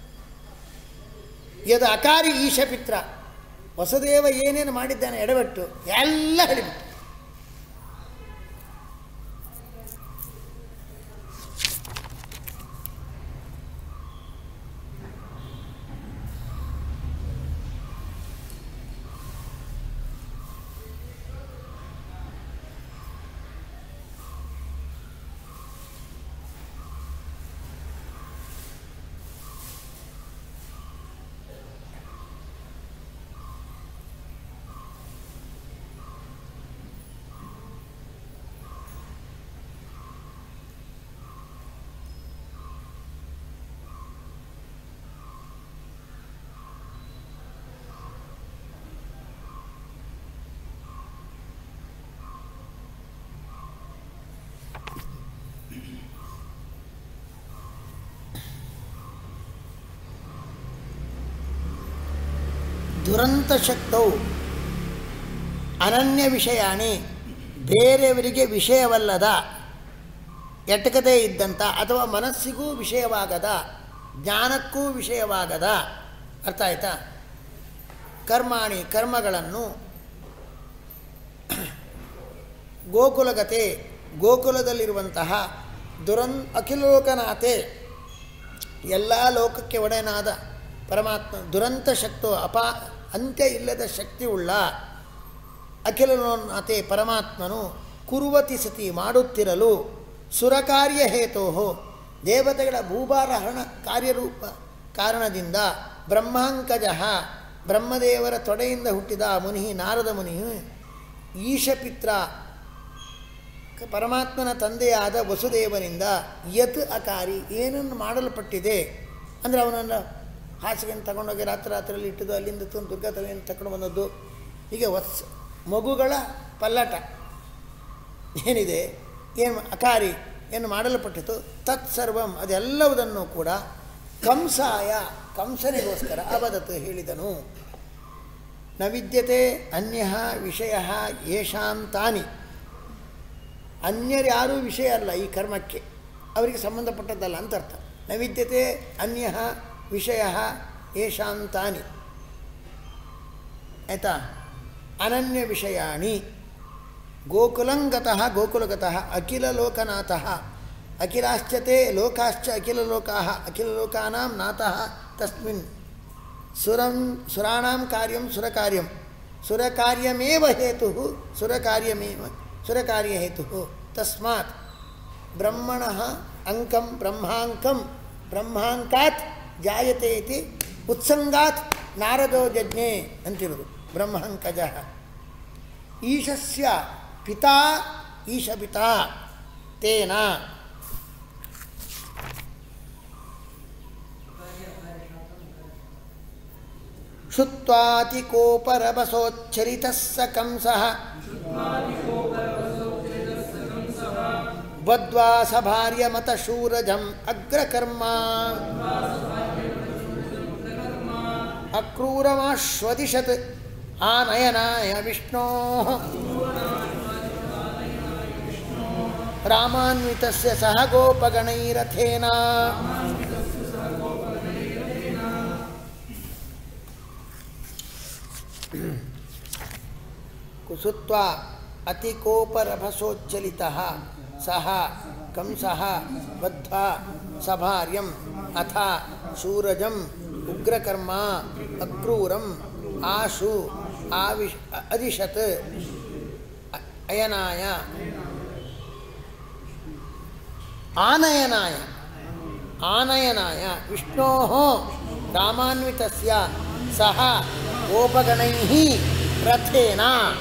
ಯದ ಅಕಾರಿ ಈಶಪಿತ್ರ ವಸುದೇವ ಏನೇನು ಮಾಡಿದ್ದಾನೆ ಎಡವಟ್ಟು ಎಲ್ಲ ಹೇಳಿಬಿಟ್ಟು ದುರಂತ ಶಕ್ತವು ಅನನ್ಯ ವಿಷಯಾಣಿ ಬೇರೆಯವರಿಗೆ ವಿಷಯವಲ್ಲದ ಎಟಕದೇ ಇದ್ದಂಥ ಅಥವಾ ಮನಸ್ಸಿಗೂ ವಿಷಯವಾಗದ ಜ್ಞಾನಕ್ಕೂ ವಿಷಯವಾಗದ ಅರ್ಥ ಆಯ್ತಾ ಕರ್ಮಾಣಿ ಕರ್ಮಗಳನ್ನು ಗೋಕುಲಗತೆ ಗೋಕುಲದಲ್ಲಿರುವಂತಹ ದುರನ್ ಅಖಿಲೋಕನಾಥೆ ಎಲ್ಲ ಲೋಕಕ್ಕೆ ಒಡೆಯನಾದ ಪರಮಾತ್ಮ ದುರಂತ ಶಕ್ತು ಅಪ ಅಂತ್ಯ ಇಲ್ಲದ ಶಕ್ತಿಯುಳ್ಳ ಅಖಿಲನಾಥೆ ಪರಮಾತ್ಮನು ಕುರುವತಿ ಸತಿ ಮಾಡುತ್ತಿರಲು ಸುರಕಾರ್ಯ ಹೇತೋ ದೇವತೆಗಳ ಭೂಭಾರಹರಣ ಕಾರ್ಯರೂಪ ಕಾರಣದಿಂದ ಬ್ರಹ್ಮಾಂಕಜ ಬ್ರಹ್ಮದೇವರ ತೊಡೆಯಿಂದ ಹುಟ್ಟಿದ ಮುನಿ ನಾರದ ಮುನಿಯು ಈಶಪಿತ್ರ ಕ- ಪರಮಾತ್ಮನ ತಂದೆಯಾದ ವಸುದೇವನಿಂದ ಯತ್ ಅಕಾರಿ ಏನನ್ನು ಮಾಡಲ್ಪಟ್ಟಿದೆ ಅಂದರೆ ಅವನನ್ನು ಹಾಸಿಗೆಯನ್ನು ತಗೊಂಡೋಗಿ ರಾತ್ರಿ ರಾತ್ರಿಯಲ್ಲಿ ಇಟ್ಟಿದ್ದು ಅಲ್ಲಿಂದ ತಂದು ದುರ್ಗಾ ತಲೆಯನ್ನು ತಗೊಂಡು ಬಂದದ್ದು ಹೀಗೆ ವತ್ಸ ಮಗುಗಳ ಪಲ್ಲಟ ಏನಿದೆ ಏನು ಅಕಾರಿ ಏನು ಮಾಡಲ್ಪಟ್ಟಿತು ತತ್ಸರ್ವಂ ಅದೆಲ್ಲವುದನ್ನು ಕೂಡ ಕಂಸಾಯ ಕಂಸನಿಗೋಸ್ಕರ ಅವದತ್ತು ಹೇಳಿದನು ನ ವಿದ್ಯತೆ ಅನ್ಯ ವಿಷಯ ಯೇಷಾಂತಾನಿ ಅನ್ಯರ್ಯಾರೂ ವಿಷಯ ಅಲ್ಲ ಈ ಕರ್ಮಕ್ಕೆ ಅವರಿಗೆ ಸಂಬಂಧಪಟ್ಟದ್ದಲ್ಲ ಅಂತ ಅರ್ಥ ನ ವಿದ್ಯತೆ ಅನ್ಯ ವಿಷಯ ಯೇಷಾಂತಾನಿ ಆಯಿತಾ ಅನನ್ಯ ವಿಷಯಾಣಿ ಗೋಕುಲಂಗತಃ ಗೋಕುಲಗತಃ ಅಖಿಲಲೋಕನಾಥಃ ಅಖಿಲಾಶ್ಚತೆ ಲೋಕಾಶ್ಚ ಅಖಿಲಲೋಕಾಃ ಅಖಿಲಲೋಕಾನಾಂ ನಾಥಃ ತಸ್ಮಿನ್ ಸುರಂ ಸುರಾಣಾಂ ಕಾರ್ಯಂ ಸುರಕಾರ್ಯಂ ಸುರಕಾರ್ಯಮೇವ ಹೇತು ಸುರಕಾರ್ಯಮೇವ ಸುರಕಾರ್ಯಹೇತು ತಸ್ಮಾತ್ ಬ್ರಹ್ಮಣಃ ಅಂಕಂ ಬ್ರಹ್ಮಾಂಕಂ ಬ್ರಹ್ಮಾಂಕಾತ್ ಜಾಯತೆ ಇತಿ ಉತ್ಸಂಗಾತ್ ನಾರದೋ ಜಜ್ಞೆ ಅಂತಿರೋದು ಬ್ರಹ್ಮಾಂಕಜ ಈಶಸ್ಯ ಪಿತಾ ಈಶ ಪಿತಾ ತೇನ श्रुत्वातिकोपरभसोच्छरितः स कंसः बद्ध्वा स भार्यमतशूरजम् अग्रकर्मा अक्रूरमाश्वदिशत् आनयनाय विष्णोः रामान्वितस्य सह गोपगणैरथेन ಕುಸುತ್ವ ಅತಿಕೋಪರಭಸೋಚ್ಚಲಿತ ಸಹ ಕಂಸಃ ಬದ್ಧ್ವಾ ಸಭಾರ್ಯಂ ಅಥ ಶೂರಜಂ ಉಗ್ರಕರ್ಮ ಅಕ್ರೂರಂ ಆಶು ಆವಿಶ್ ಅದಿಶತ್ ಅ- ಅಯನಾಯ ಆನಯನಾಯ ಆನಯನಾಯ ವಿಷ್ಣೋ ರಾಮಾನ್ವಿತಸ್ಯ ಸಹ ಗೋಪಗಣೈ ರಥೇನ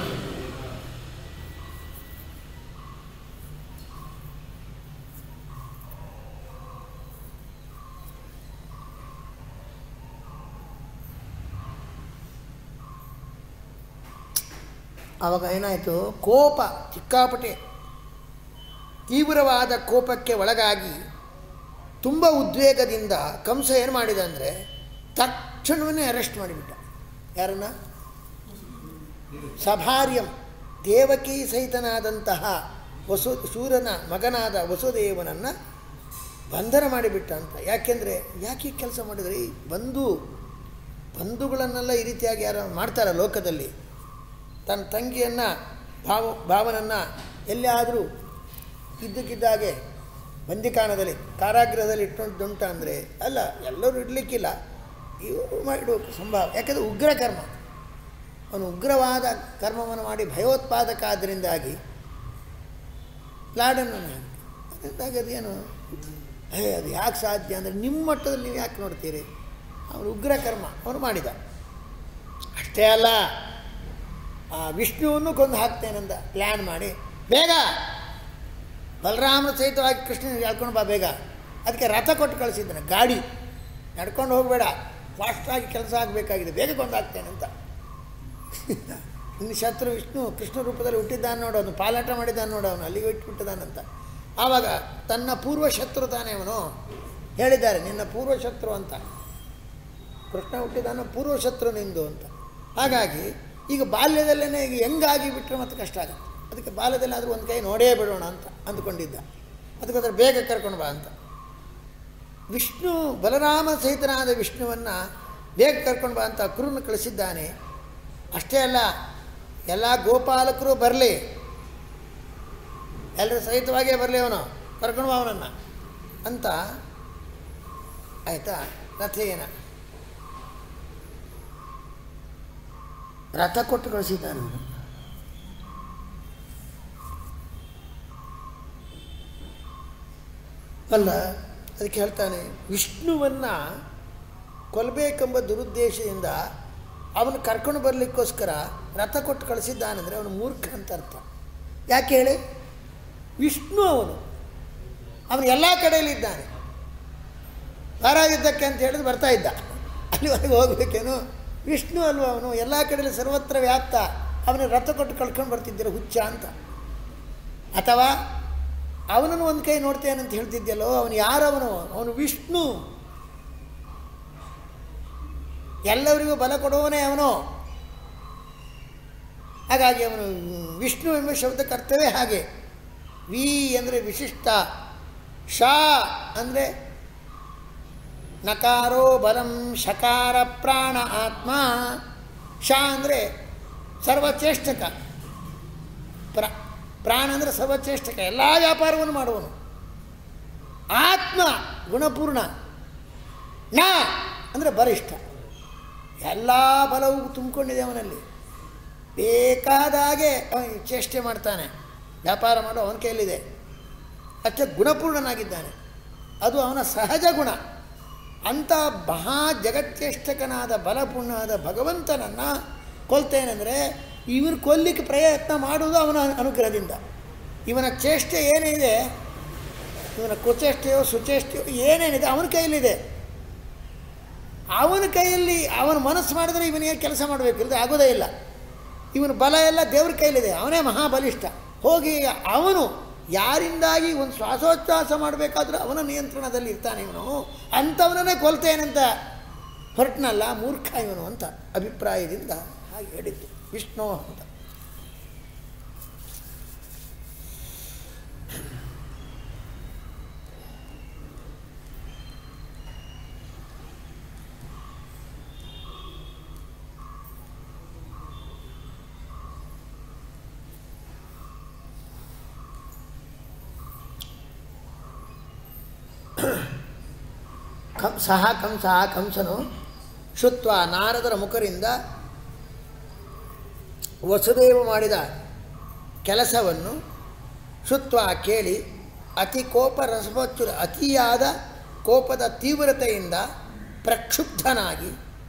ಆವಾಗ ಏನಾಯಿತು ಕೋಪ ಚಿಕ್ಕಾಪಟೆ ತೀವ್ರವಾದ ಕೋಪಕ್ಕೆ ಒಳಗಾಗಿ ತುಂಬ ಉದ್ವೇಗದಿಂದ ಕಂಸ ಏನು ಮಾಡಿದ ಅಂದರೆ ತಕ್ಷಣವೇ ಅರೆಸ್ಟ್ ಮಾಡಿಬಿಟ್ಟ ಯಾರನ್ನ ಸಭಾರ್ಯಂ ದೇವಕಿ ಸಹಿತನಾದಂತಹ ವಸು ಸೂರನ ಮಗನಾದ ವಸುದೇವನನ್ನು ಬಂಧನ ಮಾಡಿಬಿಟ್ಟ ಅಂತ ಯಾಕೆಂದರೆ ಯಾಕೆ ಕೆಲಸ ಮಾಡಿದ್ರಿ ಬಂಧು ಬಂಧುಗಳನ್ನೆಲ್ಲ ಈ ರೀತಿಯಾಗಿ ಯಾರು ಮಾಡ್ತಾರ ಲೋಕದಲ್ಲಿ ತನ್ನ ತಂಗಿಯನ್ನು ಭಾವ ಭಾವನನ್ನು ಎಲ್ಲಿಯಾದರೂ ಇದ್ದಕ್ಕಿದ್ದಾಗೆ ಬಂದಿಕಾಣದಲ್ಲಿ ಕಾರಾಗೃಹದಲ್ಲಿ ಇಟ್ಟುಂಟ ಅಂದರೆ ಅಲ್ಲ ಎಲ್ಲರೂ ಇಡಲಿಕ್ಕಿಲ್ಲ ಇವರು ಮಾಡಿಡುವ ಸಂಭಾವ ಯಾಕೆಂದರೆ ಉಗ್ರ ಕರ್ಮ ಅವನು ಉಗ್ರವಾದ ಕರ್ಮವನ್ನು ಮಾಡಿ ಭಯೋತ್ಪಾದಕ ಆದ್ದರಿಂದಾಗಿ ಲಾಡನ್ನು ಅದರಿಂದಾಗಿ ಅದೇನು ಹೇ ಅದು ಯಾಕೆ ಸಾಧ್ಯ ಅಂದರೆ ನಿಮ್ಮ ಮಟ್ಟದಲ್ಲಿ ನೀವು ಯಾಕೆ ನೋಡ್ತೀರಿ ಅವನು ಉಗ್ರ ಕರ್ಮ ಅವನು ಮಾಡಿದ ಅಷ್ಟೇ ಅಲ್ಲ ಆ ವಿಷ್ಣುವನ್ನು ಕೊಂದು ಹಾಕ್ತೇನೆಂದ ಪ್ಲ್ಯಾನ್ ಮಾಡಿ ಬೇಗ ಬಲರಾಮನ ಸಹಿತವಾಗಿ ಕೃಷ್ಣನಿಗೆ ಹೇಳ್ಕೊಂಡು ಬಾ ಬೇಗ ಅದಕ್ಕೆ ರಥ ಕೊಟ್ಟು ಕಳಿಸಿದ್ದಾನೆ ಗಾಡಿ ನಡ್ಕೊಂಡು ಹೋಗಬೇಡ ಫಾಸ್ಟಾಗಿ ಕೆಲಸ ಆಗಬೇಕಾಗಿದೆ ಬೇಗ ಕೊಂದು ಹಾಕ್ತೇನೆ ಅಂತ ಇನ್ನು ಶತ್ರು ವಿಷ್ಣು ಕೃಷ್ಣ ರೂಪದಲ್ಲಿ ಹುಟ್ಟಿದ್ದಾನೆ ನೋಡು ಅವನು ಪಾಲಾಟ ಮಾಡಿದ್ದಾನೆ ನೋಡು ಅವನು ಅಲ್ಲಿಗೆ ಇಟ್ಬಿಟ್ಟಿದ್ದಾನಂತ ಆವಾಗ ತನ್ನ ಪೂರ್ವ ಶತ್ರು ತಾನೇ ಅವನು ಹೇಳಿದ್ದಾರೆ ನಿನ್ನ ಪೂರ್ವ ಶತ್ರು ಅಂತ ಕೃಷ್ಣ ಹುಟ್ಟಿದಾನ ಪೂರ್ವ ಶತ್ರು ನಿಂದು ಅಂತ ಹಾಗಾಗಿ ಈಗ ಬಾಲ್ಯದಲ್ಲೇ ಈಗ ಹೆಂಗಾಗಿ ಬಿಟ್ಟರೆ ಮತ್ತೆ ಕಷ್ಟ ಆಗುತ್ತೆ ಅದಕ್ಕೆ ಬಾಲ್ಯದಲ್ಲಿ ಆದರೂ ಒಂದು ಕೈ ನೋಡೇ ಬಿಡೋಣ ಅಂತ ಅಂದ್ಕೊಂಡಿದ್ದ ಅದಕ್ಕೋಸ್ಕರ ಬೇಗ ಕರ್ಕೊಂಡು ಬಾ ಅಂತ ವಿಷ್ಣು ಬಲರಾಮ ಸಹಿತನಾದ ವಿಷ್ಣುವನ್ನು ಬೇಗ ಕರ್ಕೊಂಡು ಬಾ ಅಂತ ಅಕ್ರೂರನ್ನು ಕಳಿಸಿದ್ದಾನೆ ಅಷ್ಟೇ ಅಲ್ಲ ಎಲ್ಲ ಗೋಪಾಲಕರು ಬರಲಿ ಎಲ್ಲರ ಸಹಿತವಾಗೇ ಬರಲಿ ಅವನು ಕರ್ಕೊಂಡು ಬಾ ಅವನನ್ನು ಅಂತ ಆಯಿತಾ ರಥೇನ ರಥ ಕೊಟ್ಟು ಕಳಿಸಿದ್ದಾನೆ ಅವನು ಅಲ್ಲ ಅದಕ್ಕೆ ಹೇಳ್ತಾನೆ ವಿಷ್ಣುವನ್ನು ಕೊಲ್ಲಬೇಕೆಂಬ ದುರುದ್ದೇಶದಿಂದ ಅವನು ಕರ್ಕೊಂಡು ಬರಲಿಕ್ಕೋಸ್ಕರ ರಥ ಕೊಟ್ಟು ಕಳಿಸಿದ್ದಾನಂದರೆ ಅವನು ಮೂರ್ಖ ಅಂತ ಅರ್ಥ ಯಾಕೆ ಹೇಳಿ ವಿಷ್ಣು ಅವನು ಅವನು ಎಲ್ಲ ಕಡೆಯಲ್ಲಿದ್ದಾನೆ ಪಾರಾಯುದ್ಧಕ್ಕೆ ಅಂತ ಹೇಳಿದ್ರೆ ಬರ್ತಾ ಇದ್ದ ಅಲ್ಲಿವರೆಗೆ ಹೋಗ್ಬೇಕೇನು ವಿಷ್ಣು ಅಲ್ವ ಅವನು ಎಲ್ಲ ಕಡೆಯಲ್ಲಿ ಸರ್ವತ್ರ ವ್ಯಾಪ್ತ ಅವನಿಗೆ ರಥ ಕೊಟ್ಟು ಕಳ್ಕೊಂಡು ಬರ್ತಿದ್ದಿರ ಹುಚ್ಚ ಅಂತ ಅಥವಾ ಅವನನ್ನು ಒಂದು ಕೈ ನೋಡ್ತೇನೆ ಅಂತ ಹೇಳ್ತಿದ್ಯಲ್ಲೋ ಅವನು ಯಾರವನು ಅವನು ವಿಷ್ಣು ಎಲ್ಲರಿಗೂ ಬಲ ಕೊಡುವವನೇ ಅವನು ಹಾಗಾಗಿ ಅವನು ವಿಷ್ಣು ಎಂಬ ಶಬ್ದಕ್ಕೆ ಅರ್ಥವೇ ಹಾಗೆ ವಿ ಅಂದರೆ ವಿಶಿಷ್ಟ ಶಾ ಅಂದರೆ ನಕಾರೋ ಬಲಂ ಶಕಾರ ಪ್ರಾಣ ಆತ್ಮ ಶಾ ಅಂದರೆ ಸರ್ವಚೇಷ್ಟಕ ಪ್ರ ಪ್ರಾಣ ಅಂದರೆ ಸರ್ವಚೇಷ್ಟಕ ಎಲ್ಲ ವ್ಯಾಪಾರವನ್ನು ಮಾಡುವನು ಆತ್ಮ ಗುಣಪೂರ್ಣ ನ ಅಂದರೆ ಬಲಿಷ್ಠ ಎಲ್ಲ ಬಲವೂ ತುಂಬಿಕೊಂಡಿದೆ ಅವನಲ್ಲಿ ಬೇಕಾದ ಹಾಗೆ ಅವನು ಚೇಷ್ಟೆ ಮಾಡ್ತಾನೆ ವ್ಯಾಪಾರ ಮಾಡೋ ಅವನ ಕೈಯಲ್ಲಿದೆ ಅಷ್ಟೇ ಗುಣಪೂರ್ಣನಾಗಿದ್ದಾನೆ ಅದು ಅವನ ಸಹಜ ಗುಣ ಅಂಥ ಮಹಾ ಜಗಚ್ಚೇಷ್ಟಕನಾದ ಬಲಪೂರ್ಣನಾದ ಭಗವಂತನನ್ನು ಕೊಲ್ತೇನೆಂದರೆ ಇವನು ಕೊಲ್ಲಿಕ್ಕೆ ಪ್ರಯತ್ನ ಮಾಡುವುದು ಅವನ ಅನುಗ್ರಹದಿಂದ ಇವನ ಚೇಷ್ಟೆ ಏನಿದೆ ಇವನ ಕುಚೇಷ್ಟೆಯೋ ಸುಚೇಷ್ಟೆಯೋ ಏನೇನಿದೆ ಅವನ ಕೈಯಲ್ಲಿದೆ ಅವನ ಕೈಯಲ್ಲಿ ಅವನ ಮನಸ್ಸು ಮಾಡಿದ್ರೆ ಇವನಿಗೆ ಕೆಲಸ ಮಾಡಬೇಕು ಇಲ್ಲದೆ ಆಗೋದೇ ಇಲ್ಲ ಇವನ ಬಲ ಎಲ್ಲ ದೇವ್ರ ಕೈಲಿದೆ ಅವನೇ ಮಹಾಬಲಿಷ್ಠ ಹೋಗಿ ಅವನು ಯಾರಿಂದಾಗಿ ಒಂದು ಶ್ವಾಸೋಚ್ಛ್ವಾಸ ಮಾಡಬೇಕಾದ್ರೂ ಅವನ ನಿಯಂತ್ರಣದಲ್ಲಿ ಇರ್ತಾನೆ ಇವನು ಅಂಥವನನ್ನೇ ಕೊಲ್ತೇನಂತ ಹೊರಟ್ನಲ್ಲ ಮೂರ್ಖ ಇವನು ಅಂತ ಅಭಿಪ್ರಾಯದಿಂದ ಹಾಗೆ ಹೇಳಿದ್ದು ವಿಷ್ಣು ಅಂತ ಕಂ ಸಹ ಕಂಸ ಕಂಸನು ಶುತ್ವ ನಾರದರ ಮುಖರಿಂದ ವಸುದೇವ ಮಾಡಿದ ಕೆಲಸವನ್ನು ಶುತ್ವ ಕೇಳಿ ಅತಿ ಕೋಪ ರಸವಚ್ಚು ಅತಿಯಾದ ಕೋಪದ ತೀವ್ರತೆಯಿಂದ ಪ್ರಕ್ಷುಬ್ಧನಾಗಿ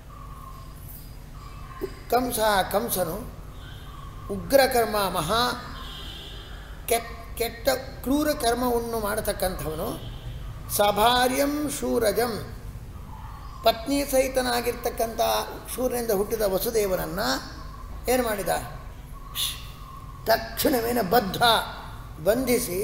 ಕಂಸ ಕಂಸನು ಉಗ್ರಕರ್ಮ ಮಹಾ ಕೆಟ್ಟ ಕೆಟ್ಟ ಕ್ರೂರ ಕರ್ಮವನ್ನು ಮಾಡತಕ್ಕಂಥವನು ಸಭಾರ್ಯಂ ಶೂರಜಂ ಪತ್ನಿ ಸಹಿತನಾಗಿರ್ತಕ್ಕಂಥ ಶೂರನಿಂದ ಹುಟ್ಟಿದ ವಸುದೇವನನ್ನು ಏನು ಮಾಡಿದ ಶ್, ತಕ್ಷಣವೇನ ಬದ್ಧ ಬಂಧಿಸಿ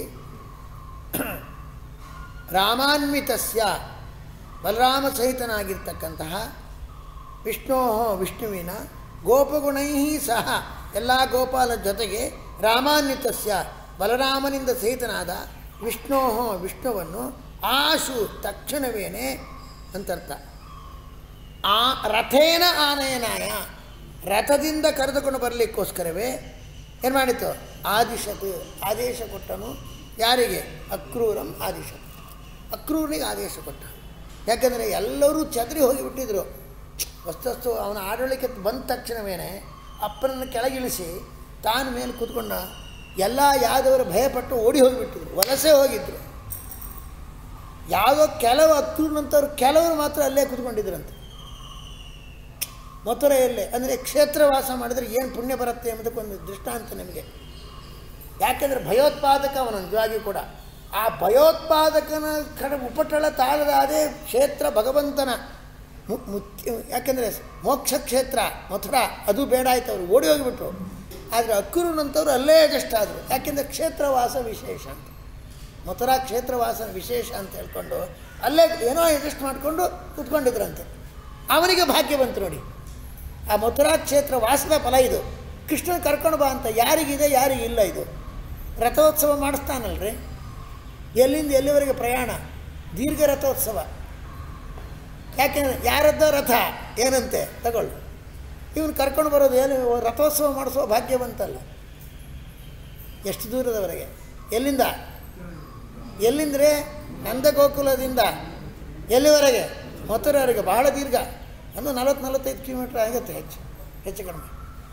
ರಾಮಾನ್ವಿತಸ್ಯ ಬಲರಾಮ ಸಹಿತನಾಗಿರ್ತಕ್ಕಂತಹ ವಿಷ್ಣೋ ವಿಷ್ಣುವಿನ ಗೋಪಗುಣೈ ಸಹ ಎಲ್ಲ ಗೋಪಾಲ ಜೊತೆಗೆ ರಾಮಾನ್ವಿತಸ್ಯ ಬಲರಾಮನಿಂದ ಸಹಿತನಾದ ವಿಷ್ಣೋ ವಿಷ್ಣುವನ್ನು ಆಶು ತಕ್ಷಣವೇನೆ ಅಂತರ್ಥ ಆ ರಥೇನ ಆನಯನಾಯ ರಥದಿಂದ ಕರೆದುಕೊಂಡು ಬರಲಿಕ್ಕೋಸ್ಕರವೇ ಏನು ಮಾಡಿತು ಆದಿಶತ್ ಆದೇಶ ಕೊಟ್ಟನು ಯಾರಿಗೆ ಅಕ್ರೂರಂ ಆದಿಶತ್ ಅಕ್ರೂರನಿಗೆ ಆದೇಶ ಕೊಟ್ಟ ಯಾಕಂದರೆ ಎಲ್ಲರೂ ಚದರಿ ಹೋಗಿಬಿಟ್ಟಿದ್ರು ವಸ್ತಸ್ತು ಅವನ ಆಡಳಿಕೆ ಬಂದ ತಕ್ಷಣವೇ ಅಪ್ಪನನ್ನು ಕೆಳಗಿಳಿಸಿ ತಾನು ಮೇಲೆ ಕೂತ್ಕೊಂಡ ಎಲ್ಲ ಯಾದವರು ಭಯಪಟ್ಟು ಓಡಿ ಹೋಗಿಬಿಟ್ಟಿದ್ರು ವಲಸೆ ಹೋಗಿದ್ರು ಯಾವುದೋ ಕೆಲವು ಅಕ್ರೂರ್ನಂಥವ್ರು ಕೆಲವರು ಮಾತ್ರ ಅಲ್ಲೇ ಕೂತ್ಕೊಂಡಿದ್ರಂತೆ ಮಥುರೆಯಲ್ಲೇ ಅಂದರೆ ಕ್ಷೇತ್ರವಾಸ ಮಾಡಿದರೆ ಏನು ಪುಣ್ಯ ಬರುತ್ತೆ ಎಂಬುದಕ್ಕೊಂದು ದೃಷ್ಟಾಂತ ನಿಮಗೆ ಯಾಕೆಂದರೆ ಭಯೋತ್ಪಾದಕ ಅವನು ನಿಜವಾಗಿ ಕೂಡ ಆ ಭಯೋತ್ಪಾದಕನ ಕಡೆ ಉಪಟಳ ತಾಳದ ಅದೇ ಕ್ಷೇತ್ರ ಭಗವಂತನ ಮು- ಮುಖ್ಯ ಯಾಕೆಂದರೆ ಮೋಕ್ಷ ಕ್ಷೇತ್ರ ಮಥುರಾ ಅದು ಬೇಡ ಆಯ್ತು ಅವರು ಓಡಿ ಹೋಗಿಬಿಟ್ರು ಆದರೆ ಅಕ್ಕೂರಿನಂಥವ್ರು ಅಲ್ಲೇ ಅಡ್ಜಸ್ಟ್ ಆದರು ಯಾಕೆಂದರೆ ಕ್ಷೇತ್ರವಾಸ ವಿಶೇಷ ಅಂತ ಮಥುರಾ ಕ್ಷೇತ್ರವಾಸನ ವಿಶೇಷ ಅಂತ ಹೇಳ್ಕೊಂಡು ಅಲ್ಲೇ ಏನೋ ಅಡ್ಜಸ್ಟ್ ಮಾಡಿಕೊಂಡು ಕೂತ್ಕೊಂಡಿದ್ರಂತೆ ಅವನಿಗೆ ಭಾಗ್ಯ ಬಂತು ನೋಡಿ ಆ ಮಥುರಾ ಕ್ಷೇತ್ರ ವಾಸದ ಫಲ ಇದು ಕೃಷ್ಣನ ಕರ್ಕೊಂಡು ಬಾ ಅಂತ ಯಾರಿಗಿದೆ ಯಾರಿಗಿಲ್ಲ ಇದು ರಥೋತ್ಸವ ಮಾಡಿಸ್ತಾನಲ್ರಿ ಎಲ್ಲಿಂದ ಎಲ್ಲಿವರೆಗೆ ಪ್ರಯಾಣ ದೀರ್ಘ ರಥೋತ್ಸವ ಯಾಕೆಂದರೆ ಯಾರದ್ದ ರಥ ಏನಂತೆ ತಗೊಳ್ಳು ಇವನು ಕರ್ಕೊಂಡು ಬರೋದು ಏನು ರಥೋತ್ಸವ ಮಾಡಿಸೋ ಭಾಗ್ಯ ಬಂತಲ್ಲ ಎಷ್ಟು ದೂರದವರೆಗೆ ಎಲ್ಲಿಂದ ಎಲ್ಲಿಂದರೆ ನಂದಗೋಕುಲದಿಂದ ಎಲ್ಲಿವರೆಗೆ ಮಥುರವರೆಗೆ ಬಹಳ ದೀರ್ಘ ಒಂದು ನಲವತ್ತು ನಲವತ್ತೈದು ಕಿಲೋಮೀಟ್ರ್ ಆಗುತ್ತೆ ಹೆಚ್ಚು ಹೆಚ್ಚು ಕಡಿಮೆ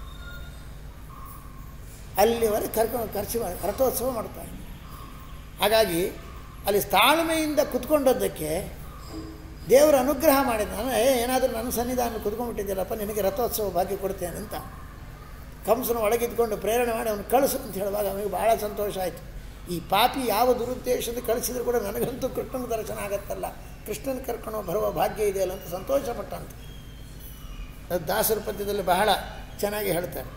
ಅಲ್ಲಿವರೆಗೆ ಕರ್ಕೊಂಡು ಖರ್ಚು ಮಾಡಿ ರಥೋತ್ಸವ ಮಾಡ್ತಾರೆ ಹಾಗಾಗಿ ಅಲ್ಲಿ ತಾಳ್ಮೆಯಿಂದ ಕುತ್ಕೊಂಡದ್ದಕ್ಕೆ ದೇವರ ಅನುಗ್ರಹ ಮಾಡಿದ ನಾನು ಏ ಏನಾದರೂ ನನ್ನ ಸನ್ನಿಧಾನ ಕುತ್ಕೊಂಡ್ಬಿಟ್ಟಿದ್ದೀರಪ್ಪ ನಿನಗೆ ರಥೋತ್ಸವ ಭಾಗ್ಯ ಕೊಡ್ತೇನೆ ಅಂತ ಕಂಸನ ಒಳಗಿದ್ಕೊಂಡು ಪ್ರೇರಣೆ ಮಾಡಿ ಅವನು ಕಳಿಸು ಅಂತ ಹೇಳುವಾಗ ಅವನಿಗೆ ಭಾಳ ಸಂತೋಷ ಆಯಿತು ಈ ಪಾಪಿ ಯಾವ ದುರುದ್ದೇಶದಿಂದ ಕಳಿಸಿದ್ರು ಕೂಡ ನನಗಂತೂ ಕೃಷ್ಣನ ದರ್ಶನ ಆಗತ್ತಲ್ಲ ಕೃಷ್ಣನ ಕರ್ಕೊಂಡು ಬರುವ ಭಾಗ್ಯ ಇದೆಯಲ್ಲ ಅಂತ ಸಂತೋಷಪಟ್ಟಂತೆ ಅದು ದಾಸರ ಪದ್ಯದಲ್ಲಿ ಬಹಳ ಚೆನ್ನಾಗಿ ಹೇಳ್ತಾರೆ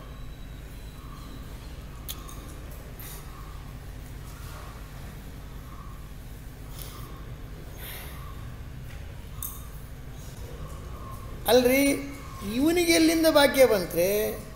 ಅಲ್ರಿ ಇವನಿಗೆ ಎಲ್ಲಿಂದ ಭಾಗ್ಯ ಬಂದರೆ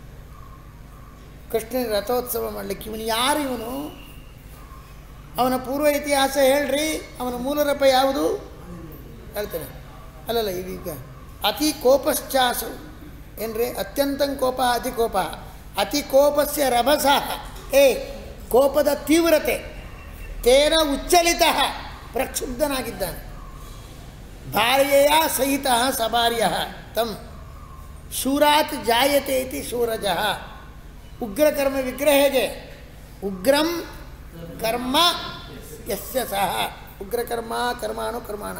ಕೃಷ್ಣನ ರಥೋತ್ಸವ ಮಾಡಲಿಕ್ಕೆ ಇವನು ಯಾರು ಇವನು ಅವನ ಪೂರ್ವ ಇತಿಹಾಸ ಹೇಳ್ರಿ ಅವನ ಮೂಲರಪ ಯಾವುದು ಹೇಳ್ತೇನೆ ಅಲ್ಲಲ್ಲ ಇದೀಗ ಅತಿ ಕೋಪಶ್ಚಾಸು ಏನ್ರಿ ಅತ್ಯಂತಂ ಕೋಪ ಅತಿ ಕೋಪ ಅತಿ ಕೋಪಸ್ಯ ರಭಸ ಏ ಕೋಪದ ತೀವ್ರತೆ ತೇನ ಉಚ್ಚಲಿತ ಪ್ರಕ್ಷುಬ್ಧನಾಗಿದ್ದಾನೆ ಭಾರ್ಯೆಯ ಸಹಿತ ಸಭಾರ್ಯ ತಂ ಶೂರಾತ್ ಜಾಯತೆ ಇತಿ ಶೂರಜ ಉಗ್ರಕರ್ಮ ವಿಗ್ರಹ ಹೇಗೆ ಉಗ್ರಂ ಕರ್ಮ ಯಸ್ಯ ಸಹ ಉಗ್ರಕರ್ಮ ಕರ್ಮಾಣು ಕರ್ಮಾಣ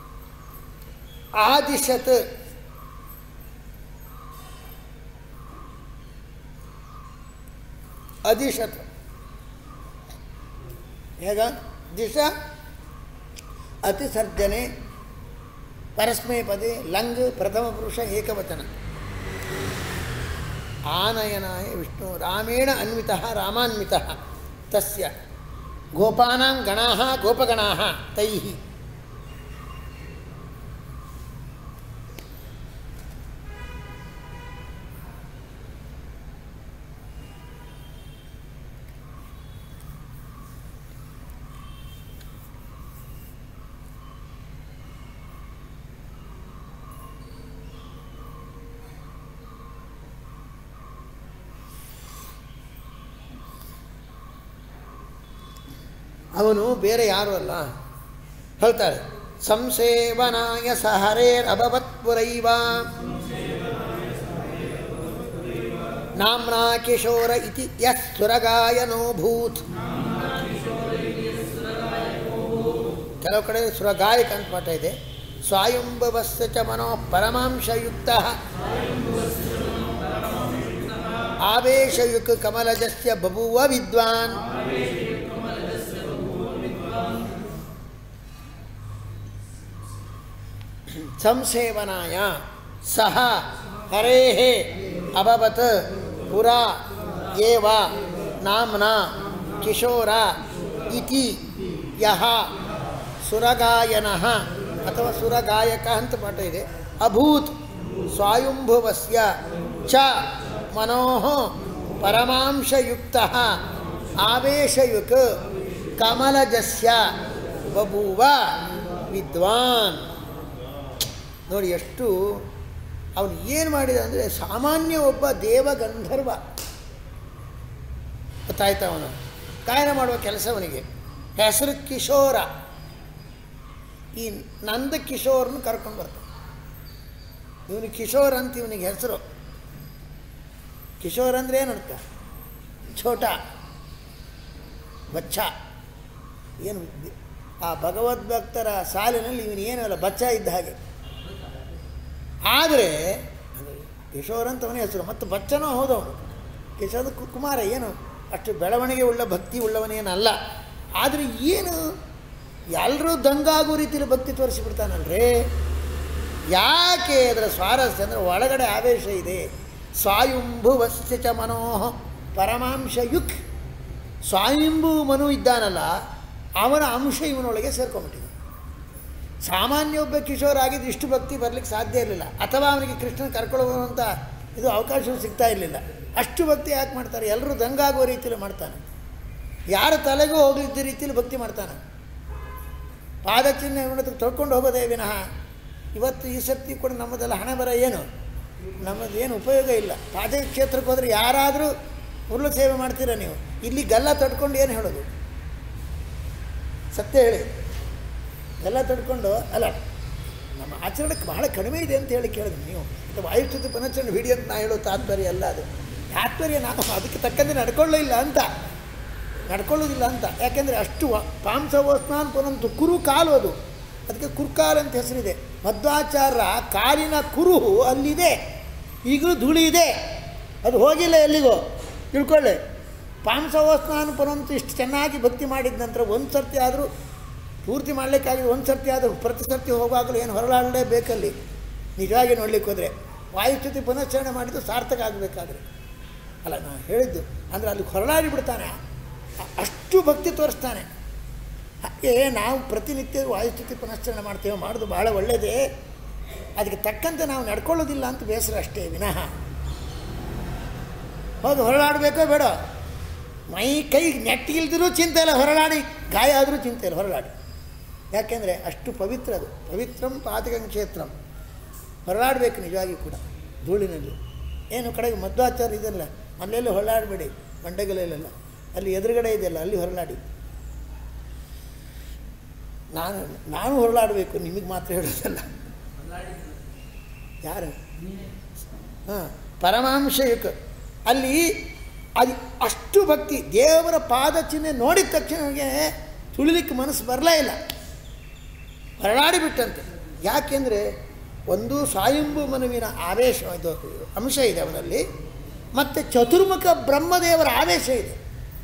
ಆದಿಶತ್ ಅದಿಶತ್ ಹೇಗ ದಿಶ ಅತಿಸರ್ಜನೆ ಪರಸ್ಮೈಪದಿ ಲಂಗ್ ಪ್ರಥಮ ಪುರುಷ ಏಕವಚನ ಆನಯನಾಯ ವಿಷ್ಣು ರಾಮೇಣ ಅನ್ವಿತ ರಾಮಾನ್ವಿತ ತಸ್ಯ ಗೋಪಾನಾಂ ಗಣಾ ಗೋಪಗಣಾ ತೈ ಅವನು ಬೇರೆ ಯಾರು ಅಲ್ಲ ಹೇಳ್ತಾರೆ ಸಂಸೇವನಾಯ ಸಹರೇರಭವತ್ ಪುರೈವ ನಾಮ್ನಾ ಕಿಶೋರ ಇತಿ ಯಸ್ ಸುರಗಾಯನೋಭೂತ್ ಕೆಲವು ಕಡೆ ಸುರಗಾಯಕ ಅಂತ ಪಾಠ ಇದೆ ಸ್ವಾಯುಂಭವಸ್ಯ ಚ ಮನೋ ಪರಮಾಂಶಯುಕ್ತ ಆವೇಶಯುಕ್ ಕಮಲಜಸ್ಯ ಬಭುವ ವಿದ್ವಾನ್ ಸಂಸೇವನಾಯ ಸಹ ಹರೇಃ ಅಭವತ್ ಪುರ ಏವ ನಾಮ್ನಾ ಕಿಶೋರ ಇತಿ ಯಹ ಸುರಗಾಯನಃ ಅಥವಾ ಸುರಗಾಯಕ ಅಂತ ಪಾಠ ಇದೆ ಅಭೂತ್ ಸ್ವಾಯುಂಭುವಸ್ಯ ಚ ಮನೋಃ ಪರಮಾಂಶಯುಕ್ತ ಆವೇಶಯುಕ್ ಕಮಲಜಸ್ಯ ಬಭೂವ ವಿದ್ವಾನ್ ನೋಡಿ ಎಷ್ಟು ಅವನು ಏನು ಮಾಡಿದ ಅಂದರೆ ಸಾಮಾನ್ಯ ಒಬ್ಬ ದೇವಗಂಧರ್ವ ಗೊತ್ತಾಯ್ತಾ ಅವನು ಗಾಯನ ಮಾಡುವ ಕೆಲಸ ಅವನಿಗೆ ಹೆಸರು ಕಿಶೋರ ಈ ನಂದ ಕಿಶೋರ್ನ ಕರ್ಕೊಂಡು ಬರ್ತಾನೆ ಇವನು ಕಿಶೋರ್ ಅಂತ ಇವನಿಗೆ ಹೆಸರು ಕಿಶೋರ್ ಅಂದರೆ ಏನರ್ಥ ಛೋಟ ಬಚ್ಚ ಏನು ಆ ಭಗವದ್ಭಕ್ತರ ಸಾಲಿನಲ್ಲಿ ಇವನು ಏನೂ ಅಲ್ಲ ಬಚ್ಚ ಇದ್ದ ಹಾಗೆ ಆದರೆ ಕಿಶೋರ್ ಅಂತ ಅವನ ಹೆಸರು ಮತ್ತು ಬಚ್ಚನೂ ಹೌದವನು ಕಿಶೋರ್ ಕು- ಕುಮಾರ ಏನು ಅಷ್ಟು ಬೆಳವಣಿಗೆ ಉಳ್ಳ ಭಕ್ತಿ ಉಳ್ಳವನೇನಲ್ಲ ಆದರೆ ಏನು ಎಲ್ಲರೂ ದಂಗಾಗೋ ರೀತಿಯಲ್ಲಿ ಭಕ್ತಿ ತೋರಿಸಿಬಿಡ್ತಾನಲ್ರೇ ಯಾಕೆ ಅದರ ಸ್ವಾರಸ್ಯ ಅಂದರೆ ಒಳಗಡೆ ಆವೇಶ ಇದೆ ಸ್ವಾಯುಂಭುವಸ್ಯ ಚ ಮನೋಹ ಪರಮಾಂಶ ಯುಕ್ ಸ್ವಾಯುಂಭು ಮನು ಇದ್ದಾನಲ್ಲ ಅವನ ಅಂಶ ಇವನೊಳಗೆ ಸೇರ್ಕೊಂಬಿಟ್ಟಿದೆ ಸಾಮಾನ್ಯ ಒಬ್ಬ ಕಿಶೋರ್ ಆಗಿದ್ದು ಇಷ್ಟು ಭಕ್ತಿ ಬರಲಿಕ್ಕೆ ಸಾಧ್ಯ ಇರಲಿಲ್ಲ ಅಥವಾ ಅವನಿಗೆ ಕೃಷ್ಣನ ಕರ್ಕೊಂಡು ಹೋಗುವಂಥ ಇದು ಅವಕಾಶವೂ ಸಿಗ್ತಾ ಇರಲಿಲ್ಲ ಅಷ್ಟು ಭಕ್ತಿ ಯಾಕೆ ಮಾಡ್ತಾರೆ ಎಲ್ಲರೂ ದಂಗಾಗುವ ರೀತಿಯಲ್ಲಿ ಮಾಡ್ತಾನೆ ಯಾರ ತಲೆಗೂ ಹೋಗಲಿದ್ದ ರೀತಿಯಲ್ಲಿ ಭಕ್ತಿ ಮಾಡ್ತಾನೆ ಪಾದಚಿಹ್ನೆ ಇವನ ತೊಳ್ಕೊಂಡು ಹೋಗೋದೇ ವಿನಃ ಇವತ್ತು ಈ ಸರ್ತಿ ಕೂಡ ನಮ್ಮದೆಲ್ಲ ಹಣೆ ಬರ ಏನು ನಮ್ಮದು ಏನು ಉಪಯೋಗ ಇಲ್ಲ ಪಾದ ಕ್ಷೇತ್ರಕ್ಕೆ ಹೋದರೆ ಯಾರಾದರೂ ಉರುಳು ಸೇವೆ ಮಾಡ್ತೀರಾ ನೀವು ಇಲ್ಲಿ ಗಲ್ಲ ತಡ್ಕೊಂಡು ಏನು ಹೇಳೋದು ಸತ್ಯ ಹೇಳಿ ಎಲ್ಲ ತಡ್ಕೊಂಡು ಅಲ್ಲ ನಮ್ಮ ಆಚರಣೆಗೆ ಬಹಳ ಕಡಿಮೆ ಇದೆ ಅಂತ ಹೇಳಿ ಕೇಳಿದ್ವಿ ನೀವು ಮತ್ತು ವಾಯುಸ್ತುತಿ ಪುನಶ್ಚರಣೆ ಹಿಡಿ ಅಂತ ನಾ ಹೇಳೋ ತಾತ್ಪರ್ಯ ಅಲ್ಲ ಅದು ತಾತ್ಪರ್ಯ ನಾವು ಅದಕ್ಕೆ ತಕ್ಕಂತೆ ನಡ್ಕೊಳ್ಳೋ ಇಲ್ಲ ಅಂತ ನಡ್ಕೊಳ್ಳೋದಿಲ್ಲ ಅಂತ ಯಾಕೆಂದರೆ ಅಷ್ಟು ಪಾಂಸವಸ್ನಾನ್ ಪುನಂತು ಕುರು ಕಾಲು ಅದು ಅದಕ್ಕೆ ಕುರ್ಕಾಲ್ ಅಂತ ಹೆಸರಿದೆ ಮಧ್ವಾಚಾರ್ಯ ಕಾಲಿನ ಕುರುಹು ಅಲ್ಲಿದೆ ಈಗಲೂ ಧೂಳಿ ಇದೆ ಅದು ಹೋಗಿಲ್ಲ ಎಲ್ಲಿಗೋ ತಿಳ್ಕೊಳ್ಳಿ ಪಾಂಸವಸ್ನಾನ ಪುನಂತು ಇಷ್ಟು ಚೆನ್ನಾಗಿ ಭಕ್ತಿ ಮಾಡಿದ ನಂತರ ಒಂದು ಸರ್ತಿ ಆದರೂ ಪೂರ್ತಿ ಮಾಡಲಿಕ್ಕಾಗಿ ಒಂದು ಸರ್ತಿ ಆದರೂ ಪ್ರತಿ ಸರ್ತಿ ಹೋಗುವಾಗಲೂ ಏನು ಹೊರಳಾಡಲೇಬೇಕಲ್ಲಿ ನಿಜವಾಗಿ ನೋಡ್ಲಿಕ್ಕೆ ಹೋದರೆ ವಾಯುಚ್ಯುತಿ ಪುನಶ್ಚರಣೆ ಮಾಡಿದ್ದು ಸಾರ್ಥಕ ಆಗಬೇಕಾದ್ರೆ ಅಲ್ಲ ನಾನು ಹೇಳಿದ್ದು ಅಂದರೆ ಅಲ್ಲಿ ಹೊರಳಾಡಿ ಬಿಡ್ತಾನೆ ಅ- ಅಷ್ಟು ಭಕ್ತಿ ತೋರಿಸ್ತಾನೆ ಹಾಗೆ ನಾವು ಪ್ರತಿನಿತ್ಯ ವಾಯುಚ್ಯುತಿ ಪುನಶ್ಚರಣೆ ಮಾಡ್ತೇವೆ ಮಾಡೋದು ಭಾಳ ಒಳ್ಳೆಯದೇ ಅದಕ್ಕೆ ತಕ್ಕಂತೆ ನಾವು ನಡ್ಕೊಳ್ಳೋದಿಲ್ಲ ಅಂತ ಬೇಸರ ಅಷ್ಟೇ ವಿನಃ ಹೌದು ಹೊರಳಾಡಬೇಕೋ ಬೇಡ ಮೈ ಕೈ ನೆಟ್ಟಿಗಿಲ್ದಿರೂ ಚಿಂತೆ ಇಲ್ಲ ಹೊರಳಾಡಿ ಗಾಯ ಆದರೂ ಚಿಂತೆ ಇಲ್ಲ ಹೊರಳಾಡಿ ಯಾಕೆಂದರೆ ಅಷ್ಟು ಪವಿತ್ರ ಅದು ಪವಿತ್ರಂ ಪಾತಕಂ ಕ್ಷೇತ್ರಂ ಹೊರಳಾಡಬೇಕು ನಿಜವಾಗಿ ಕೂಡ ಧೂಳಿನಲ್ಲಿ ಏನು ಕಡೆಗೆ ಮಧ್ವಾಚಾರ ಇದೆಲ್ಲ ಅಲ್ಲೆಲ್ಲ ಹೊರಳಾಡಬೇಡಿ ಬಂಡೆಗಲೆಲ್ಲ ಅಲ್ಲಿ ಎದುರುಗಡೆ ಇದೆಯಲ್ಲ ಅಲ್ಲಿ ಹೊರಳಾಡಿ ನಾನು ನಾನು ಹೊರಳಾಡಬೇಕು ನಿಮಗೆ ಮಾತ್ರ ಹೇಳೋದಲ್ಲ ಯಾರು ಹಾಂ ಪರಮಾಂಶಯುಕ್ ಅಲ್ಲಿ ಅದು ಅಷ್ಟು ಭಕ್ತಿ ದೇವರ ಪಾದ ಚಿಹ್ನೆ ನೋಡಿದ ತಕ್ಷಣ ನನಗೆ ತುಳಿಲಿಕ್ಕೆ ಮನಸ್ಸು ಬರಲೇ ಇಲ್ಲ ಹೊರಳಾಡಿಬಿಟ್ಟಂತೆ ಯಾಕೆಂದರೆ ಒಂದು ಸ್ವಾಯಂಭು ಮನುವಿನ ಆವೇಶ ಇದು ಅಂಶ ಇದೆ ಅವನಲ್ಲಿ ಮತ್ತು ಚತುರ್ಮುಖ ಬ್ರಹ್ಮದೇವರ ಆವೇಶ ಇದೆ